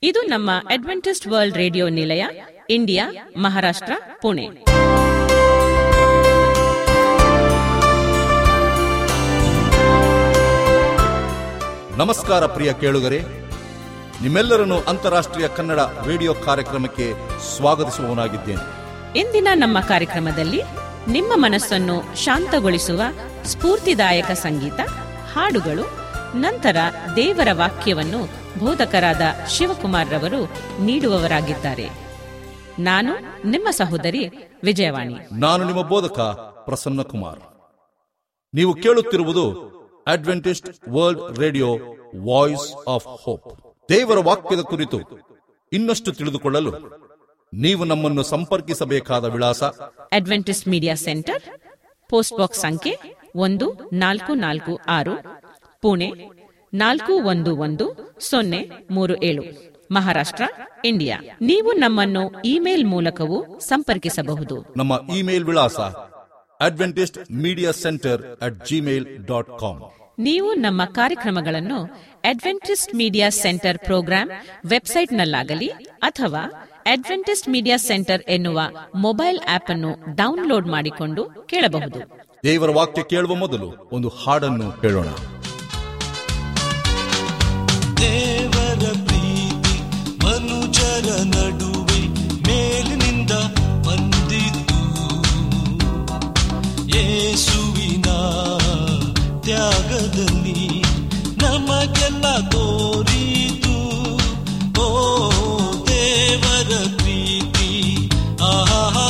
ಇದು ನಮ್ಮ adventist world radio ನಿಲಯ ಇಂಡಿಯಾ ಮಹಾರಾಷ್ಟ್ರ ಪುಣೆ ನಮಸ್ಕಾರ ಪ್ರಿಯ ಕೇಳುಗರೆ ನಿಮ್ಮೆಲ್ಲರನ್ನು ಅಂತಾರಾಷ್ಟ್ರೀಯ ಕನ್ನಡ ರೇಡಿಯೋ ಕಾರ್ಯಕ್ರಮಕ್ಕೆ ಸ್ವಾಗತಿಸುವವನಾಗಿದ್ದೇನೆ ಇಂದಿನ ನಮ್ಮ ಕಾರ್ಯಕ್ರಮದಲ್ಲಿ ನಿಮ್ಮ ಮನಸ್ಸನ್ನು ಶಾಂತಗೊಳಿಸುವ ಸ್ಫೂರ್ತಿದಾಯಕ ಸಂಗೀತ ಹಾಡುಗಳು ನಂತರ ದೇವರ ವಾಕ್ಯವನ್ನು ಬೋಧಕರಾದ ಶಿವಕುಮಾರ್ ರವರು ನೀಡುವವರಾಗಿದ್ದಾರೆ ನಾನು ನಿಮ್ಮ ಸಹೋದರಿ ವಿಜಯವಾಣಿ ನಾನು ನಿಮ್ಮ ಬೋಧಕ ಪ್ರಸನ್ನ ಕುಮಾರ್ ನೀವು ಕೇಳುತ್ತಿರುವುದು adventist world radio voice of hope ದೇವರ ವಾಕ್ಯದ ಕುರಿತು ಇನ್ನಷ್ಟು ತಿಳಿದುಕೊಳ್ಳಲು ನೀವು ನಮ್ಮನ್ನು ಸಂಪರ್ಕಿಸಬೇಕಾದ ವಿಳಾಸ adventist media centre post box ಸಂಖ್ಯೆ ಒಂದು ನಾಲ್ಕು ನಾಲ್ಕು ಆರು ಪುಣೆ ನಾಲ್ಕು ಒಂದು ಒಂದು ಸೊನ್ನೆ ಮೂರು ಏಳು ಮಹಾರಾಷ್ಟ್ರ ಇಂಡಿಯಾ ನೀವು ನಮ್ಮನ್ನು ಇಮೇಲ್ ಮೂಲಕವೂ ಸಂಪರ್ಕಿಸಬಹುದು ನಮ್ಮ ಇಮೇಲ್ ವಿಳಾಸ adventist media centre at gmail dot com ನೀವು ನಮ್ಮ ಕಾರ್ಯಕ್ರಮಗಳನ್ನು ಅಡ್ವೆಂಟಿಸ್ಟ್ ಮೀಡಿಯಾ ಸೆಂಟರ್ ಪ್ರೋಗ್ರಾಂ ವೆಬ್ಸೈಟ್ನಲ್ಲಾಗಲಿ ಅಥವಾ ಅಡ್ವೆಂಟಿಸ್ಟ್ ಮೀಡಿಯಾ ಸೆಂಟರ್ ಎನ್ನುವ ಮೊಬೈಲ್ ಆಪ್ ಅನ್ನು ಡೌನ್ಲೋಡ್ ಮಾಡಿಕೊಂಡು ಕೇಳಬಹುದು ದೇವರ ವಾಕ್ಯ ಕೇಳುವ ಮೊದಲು ಒಂದು ಹಾಡನ್ನು ಕೇಳೋಣ ದೇವರ ಪ್ರೀತಿ ಮನುಜರ ನಡುವೆ ಮೇಲಿನಿಂದ ಬಂದಿತು ಯೇಸುವಿನ ತ್ಯಾಗದಲ್ಲಿ ನಮಗೆಲ್ಲ ತೋರಿತು ಓ ದೇವರ ಪ್ರೀತಿ ಆಹಾ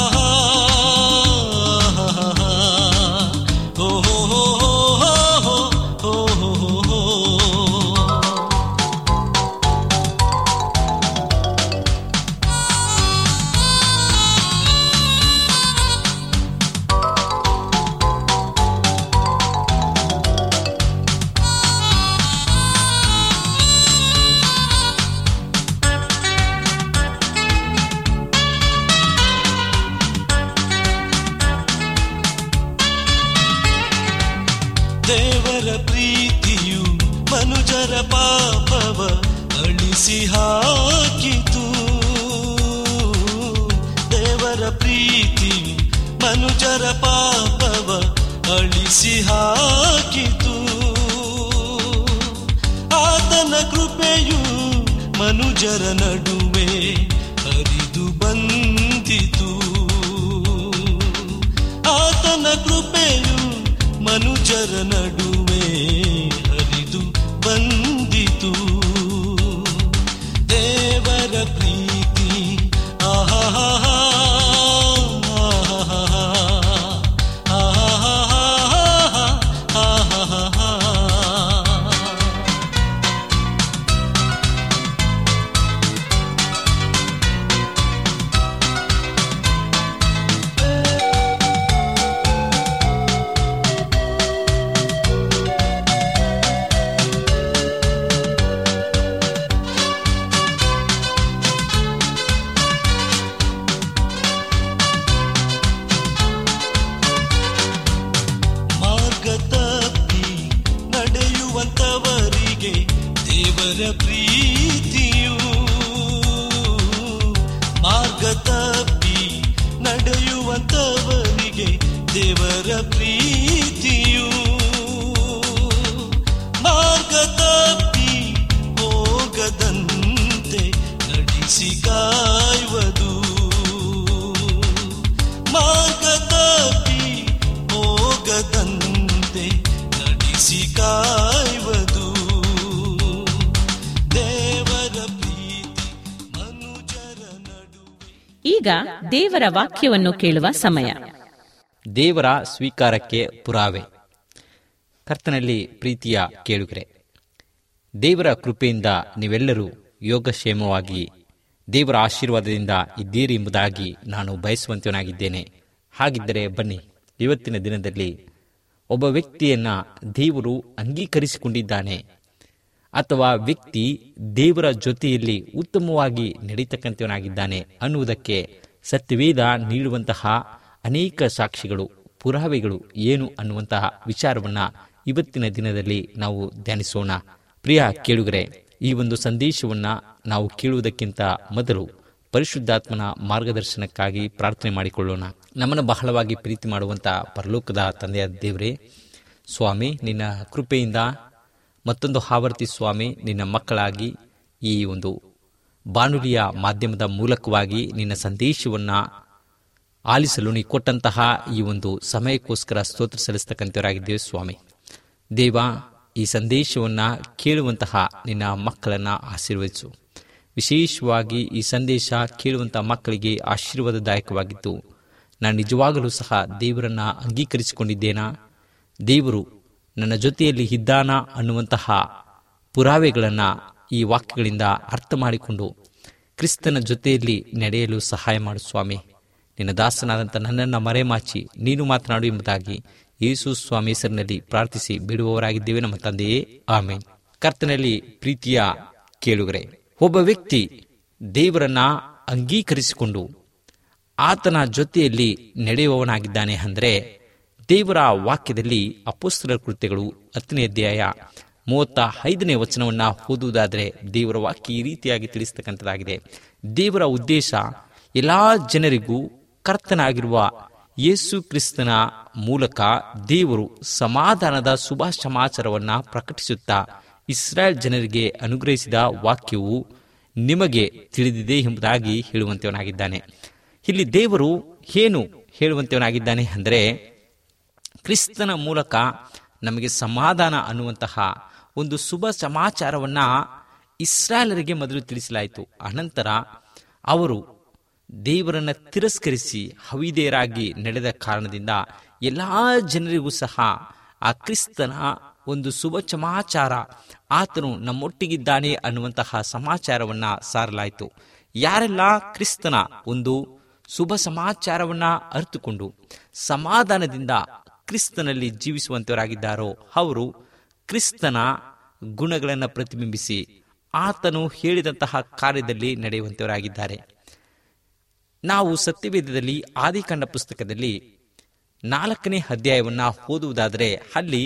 ಓ ಹೋ ಹೋ ಹೋ ಹೋ ಹೋ ದೇವರ ಪ್ರೀತಿಯು ಮನುಜರ ಪಾಪವ ಅಳಿಸಿ ಹಾಕಿತು ದೇವರ ಪ್ರೀತಿಯು ಮನುಜರ ಪಾಪವ ಅಳಿಸಿ ಹಾಕಿತು ಆತನ ಕೃಪೆಯು ಮನುಜರ ನಡುವೆ ಹರಿದು ಬಂದಿತು ಆತನ ಕೃಪೆಯು ಮನುಜರ ನಡುವೆ ಹರಿದು ಬಂದಿತು ದೇವರ ಪ್ರೀತಿ ಆಹಾ ಮಾರ್ಗ ತಪ್ಪಿ ನಡೆಯುವಂತವರಿಗೆ ದೇವರ ಪ್ರೀತಿಯು ಮಾರ್ಗ ತಪ್ಪಿ ನಡೆಯುವಂತವರಿಗೆ ದೇವರ ಪ್ರೀತಿಯು ಮಾರ್ಗ ತಪ್ಪಿ ಹೋಗದಂತೆ ನಡೆಸಿ ಕಾಯುವುದು ಮಾರ್ಗ ತಪ್ಪಿ ಹೋಗದಂತೆ ನಡೆಸಿ ಕಾಯುವುದು ದೇವರ ಪ್ರೀತಿ ಮನುಜರ ನಡುವೆ ಈಗ ದೇವರ ವಾಕ್ಯವನ್ನು ಕೇಳುವ ಸಮಯ ದೇವರ ಸ್ವೀಕಾರಕ್ಕೆ ಪುರಾವೆ ಕರ್ತನಲ್ಲಿ ಪ್ರೀತಿಯ ಕೇಳುಗರೆ ದೇವರ ಕೃಪೆಯಿಂದ ನೀವೆಲ್ಲರೂ ಯೋಗಕ್ಷೇಮವಾಗಿ ದೇವರ ಆಶೀರ್ವಾದದಿಂದ ಇದ್ದೀರಿ ಎಂಬುದಾಗಿ ನಾನು ಬಯಸುವಂತವನಾಗಿದ್ದೇನೆ ಹಾಗಿದ್ದರೆ ಬನ್ನಿ ಇವತ್ತಿನ ದಿನದಲ್ಲಿ ಒಬ್ಬ ವ್ಯಕ್ತಿಯನ್ನ ದೇವರು ಅಂಗೀಕರಿಸಿಕೊಂಡಿದ್ದಾನೆ ಅಥವಾ ವ್ಯಕ್ತಿ ದೇವರ ಜೊತೆಯಲ್ಲಿ ಉತ್ತಮವಾಗಿ ನಡೀತಕ್ಕಂಥವನಾಗಿದ್ದಾನೆ ಅನ್ನುವುದಕ್ಕೆ ಸತ್ಯವೇದ ನೀಡುವಂತಹ ಅನೇಕ ಸಾಕ್ಷಿಗಳು ಪುರಾವೆಗಳು ಏನು ಅನ್ನುವಂತಹ ವಿಚಾರವನ್ನ ಇವತ್ತಿನ ದಿನದಲ್ಲಿ ನಾವು ಧ್ಯಾನಿಸೋಣ ಪ್ರಿಯ ಕೇಳುಗರೆ ಈ ಒಂದು ಸಂದೇಶವನ್ನು ನಾವು ಕೇಳುವುದಕ್ಕಿಂತ ಮೊದಲು ಪರಿಶುದ್ಧಾತ್ಮನ ಮಾರ್ಗದರ್ಶನಕ್ಕಾಗಿ ಪ್ರಾರ್ಥನೆ ಮಾಡಿಕೊಳ್ಳೋಣ ನಮ್ಮನ್ನು ಬಹಳವಾಗಿ ಪ್ರೀತಿ ಮಾಡುವಂಥ ಪರಲೋಕದ ತಂದೆಯ ದೇವರೇ ಸ್ವಾಮಿ ನಿನ್ನ ಕೃಪೆಯಿಂದ ಮತ್ತೊಂದು ಆವರ್ತಿ ಸ್ವಾಮಿ ನಿನ್ನ ಮಕ್ಕಳಾಗಿ ಈ ಒಂದು ಬಾನುಲಿಯ ಮಾಧ್ಯಮದ ಮೂಲಕವಾಗಿ ನಿನ್ನ ಸಂದೇಶವನ್ನು ಆಲಿಸಲು ನೀ ಕೊಟ್ಟಂತಹ ಈ ಒಂದು ಸಮಯಕ್ಕೋಸ್ಕರ ಸ್ತೋತ್ರ ಸಲ್ಲಿಸ್ತಕ್ಕಂಥವರಾಗಿದ್ದೇವೆ ಸ್ವಾಮಿ ದೇವ ಈ ಸಂದೇಶವನ್ನು ಕೇಳುವಂತಹ ನಿನ್ನ ಮಕ್ಕಳನ್ನು ಆಶೀರ್ವದಿಸು ವಿಶೇಷವಾಗಿ ಈ ಸಂದೇಶ ಕೇಳುವಂಥ ಮಕ್ಕಳಿಗೆ ಆಶೀರ್ವಾದದಾಯಕವಾಗಿತ್ತು ನಾನು ನಿಜವಾಗಲೂ ಸಹ ದೇವರನ್ನು ಅಂಗೀಕರಿಸಿಕೊಂಡಿದ್ದೇನಾ ದೇವರು ನನ್ನ ಜೊತೆಯಲ್ಲಿ ಇದ್ದಾನ ಅನ್ನುವಂತಹ ಪುರಾವೆಗಳನ್ನು ಈ ವಾಕ್ಯಗಳಿಂದ ಅರ್ಥ ಮಾಡಿಕೊಂಡು ಕ್ರಿಸ್ತನ ಜೊತೆಯಲ್ಲಿ ನಡೆಯಲು ಸಹಾಯ ಮಾಡು ಸ್ವಾಮಿ ನಿನ್ನ ದಾಸನಾದಂಥ ನನ್ನನ್ನು ಮರೆಮಾಚಿ ನೀನು ಮಾತನಾಡು ಎಂಬುದಾಗಿ ಯೇಸು ಸ್ವಾಮಿ ಹೆಸರಿನಲ್ಲಿ ಪ್ರಾರ್ಥಿಸಿ ಬಿಡುವವರಾಗಿದ್ದೇವೆ ನಮ್ಮ ತಂದೆಯೇ ಆಮೇನ್ ಕರ್ತನಲ್ಲಿ ಪ್ರೀತಿಯ ಕೇಳುಗರೆ ಒಬ್ಬ ವ್ಯಕ್ತಿ ದೇವರನ್ನ ಅಂಗೀಕರಿಸಿಕೊಂಡು ಆತನ ಜೊತೆಯಲ್ಲಿ ನಡೆಯುವವನಾಗಿದ್ದಾನೆ ಅಂದರೆ ದೇವರ ವಾಕ್ಯದಲ್ಲಿ ಅಪೋಸ್ತಲ ಕೃತ್ಯಗಳು ಹತ್ತನೇ ಅಧ್ಯಾಯ ಮೂವತ್ತ ಐದನೇ ವಚನವನ್ನ ಓದುವುದಾದರೆ ದೇವರ ವಾಕ್ಯ ಈ ರೀತಿಯಾಗಿ ತಿಳಿಸ್ತಕ್ಕಂಥದ್ದಾಗಿದೆ ದೇವರ ಉದ್ದೇಶ ಎಲ್ಲಾ ಜನರಿಗೂ ಕರ್ತನಾಗಿರುವ ಯೇಸು ಕ್ರಿಸ್ತನ ಮೂಲಕ ದೇವರು ಸಮಾಧಾನದ ಶುಭ ಸಮಾಚಾರವನ್ನ ಪ್ರಕಟಿಸುತ್ತಾ ಇಸ್ರಾಯೇಲ್ ಜನರಿಗೆ ಅನುಗ್ರಹಿಸಿದ ವಾಕ್ಯವು ನಿಮಗೆ ತಿಳಿದಿದೆ ಎಂಬುದಾಗಿ ಹೇಳುವಂತವನಾಗಿದ್ದಾನೆ ಇಲ್ಲಿ ದೇವರು ಏನು ಹೇಳುವಂತವನಾಗಿದ್ದಾನೆ ಅಂದರೆ ಕ್ರಿಸ್ತನ ಮೂಲಕ ನಮಗೆ ಸಮಾಧಾನ ಅನ್ನುವಂತಹ ಒಂದು ಶುಭ ಸಮಾಚಾರವನ್ನ ಇಸ್ರಾಯೇಲರಿಗೆ ಮೊದಲು ತಿಳಿಸಲಾಯಿತು ಅನಂತರ ಅವರು ದೇವರನ್ನ ತಿರಸ್ಕರಿಸಿ ಹವಿದೇರಾಗಿ ನಡೆದ ಕಾರಣದಿಂದ ಎಲ್ಲಾ ಜನರಿಗೂ ಸಹ ಆ ಕ್ರಿಸ್ತನ ಒಂದು ಶುಭ ಸಮಾಚಾರ ಆತನು ನಮ್ಮೊಟ್ಟಿಗಿದ್ದಾನೆ ಅನ್ನುವಂತಹ ಸಮಾಚಾರವನ್ನ ಸಾರಲಾಯಿತು ಯಾರೆಲ್ಲ ಕ್ರಿಸ್ತನ ಒಂದು ಶುಭ ಸಮಾಚಾರವನ್ನ ಅರಿತುಕೊಂಡು ಸಮಾಧಾನದಿಂದ ಕ್ರಿಸ್ತನಲ್ಲಿ ಜೀವಿಸುವಂತವರಾಗಿದ್ದಾರೋ ಅವರು ಕ್ರಿಸ್ತನ ಗುಣಗಳನ್ನು ಪ್ರತಿಬಿಂಬಿಸಿ ಆತನು ಹೇಳಿದಂತಹ ಕಾರ್ಯದಲ್ಲಿ ನಡೆಯುವಂತವರಾಗಿದ್ದಾರೆ ನಾವು ಸತ್ಯವೇದದಲ್ಲಿ ಆದಿಕಾಂಡ ಪುಸ್ತಕದಲ್ಲಿ ನಾಲ್ಕನೇ ಅಧ್ಯಾಯವನ್ನ ಓದುವುದಾದರೆ ಅಲ್ಲಿ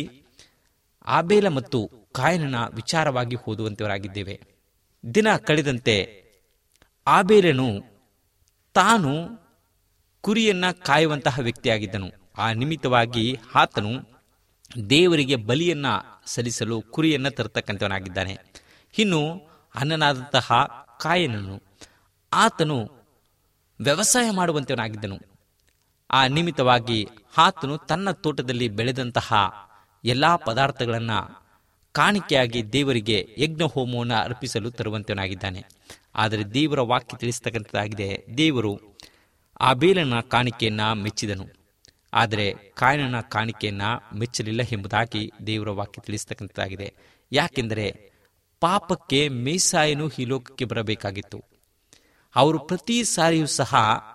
ಆಬೇಲ ಮತ್ತು ಕಾಯನನ ವಿಚಾರವಾಗಿ ಓದುವಂತವರಾಗಿದ್ದೇವೆ ದಿನ ಕಳೆದಂತೆ ಆಬೇಲನು ತಾನು ಕುರಿಯನ್ನ ಕಾಯುವಂತಹ ವ್ಯಕ್ತಿಯಾಗಿದ್ದನು ಆ ನಿಮಿತ್ತವಾಗಿ ಆತನು ದೇವರಿಗೆ ಬಲಿಯನ್ನ ಸಲ್ಲಿಸಲು ಕುರಿಯನ್ನ ತರತಕ್ಕಂಥವನಾಗಿದ್ದಾನೆ ಇನ್ನು ಅನ್ನನಾದಂತಹ ಕಾಯನನು ಆತನು ವ್ಯವಸಾಯ ಮಾಡುವಂತವನಾಗಿದ್ದನು ಆ ನಿಮಿತ್ತವಾಗಿ ಆತನು ತನ್ನ ತೋಟದಲ್ಲಿ ಬೆಳೆದಂತಹ ಎಲ್ಲಾ ಪದಾರ್ಥಗಳನ್ನ ಕಾಣಿಕೆಯಾಗಿ ದೇವರಿಗೆ ಯಜ್ಞ ಹೋಮವನ್ನು ಅರ್ಪಿಸಲು ತರುವಂತವನಾಗಿದ್ದಾನೆ ಆದರೆ ದೇವರ ವಾಕ್ಯ ತಿಳಿಸ್ತಕ್ಕಂಥದ್ದಾಗಿದೆ ದೇವರು ಆ ಬೇಲನ ಕಾಣಿಕೆಯನ್ನ ಮೆಚ್ಚಿದನು ಆದರೆ ಕಾಯನನ ಕಾಣಿಕೆಯನ್ನ ಮೆಚ್ಚಲಿಲ್ಲ ಎಂಬುದಾಗಿ ದೇವರ ವಾಕ್ಯ ತಿಳಿಸ್ತಕ್ಕಂಥದ್ದಾಗಿದೆ ಯಾಕೆಂದರೆ ಪಾಪಕ್ಕೆ ಮೇಸಾಯನು ಈ ಲೋಕಕ್ಕೆ ಬರಬೇಕಾಗಿತ್ತು ಅವರು ಪ್ರತಿ ಸಾರಿಯೂ ಸಹ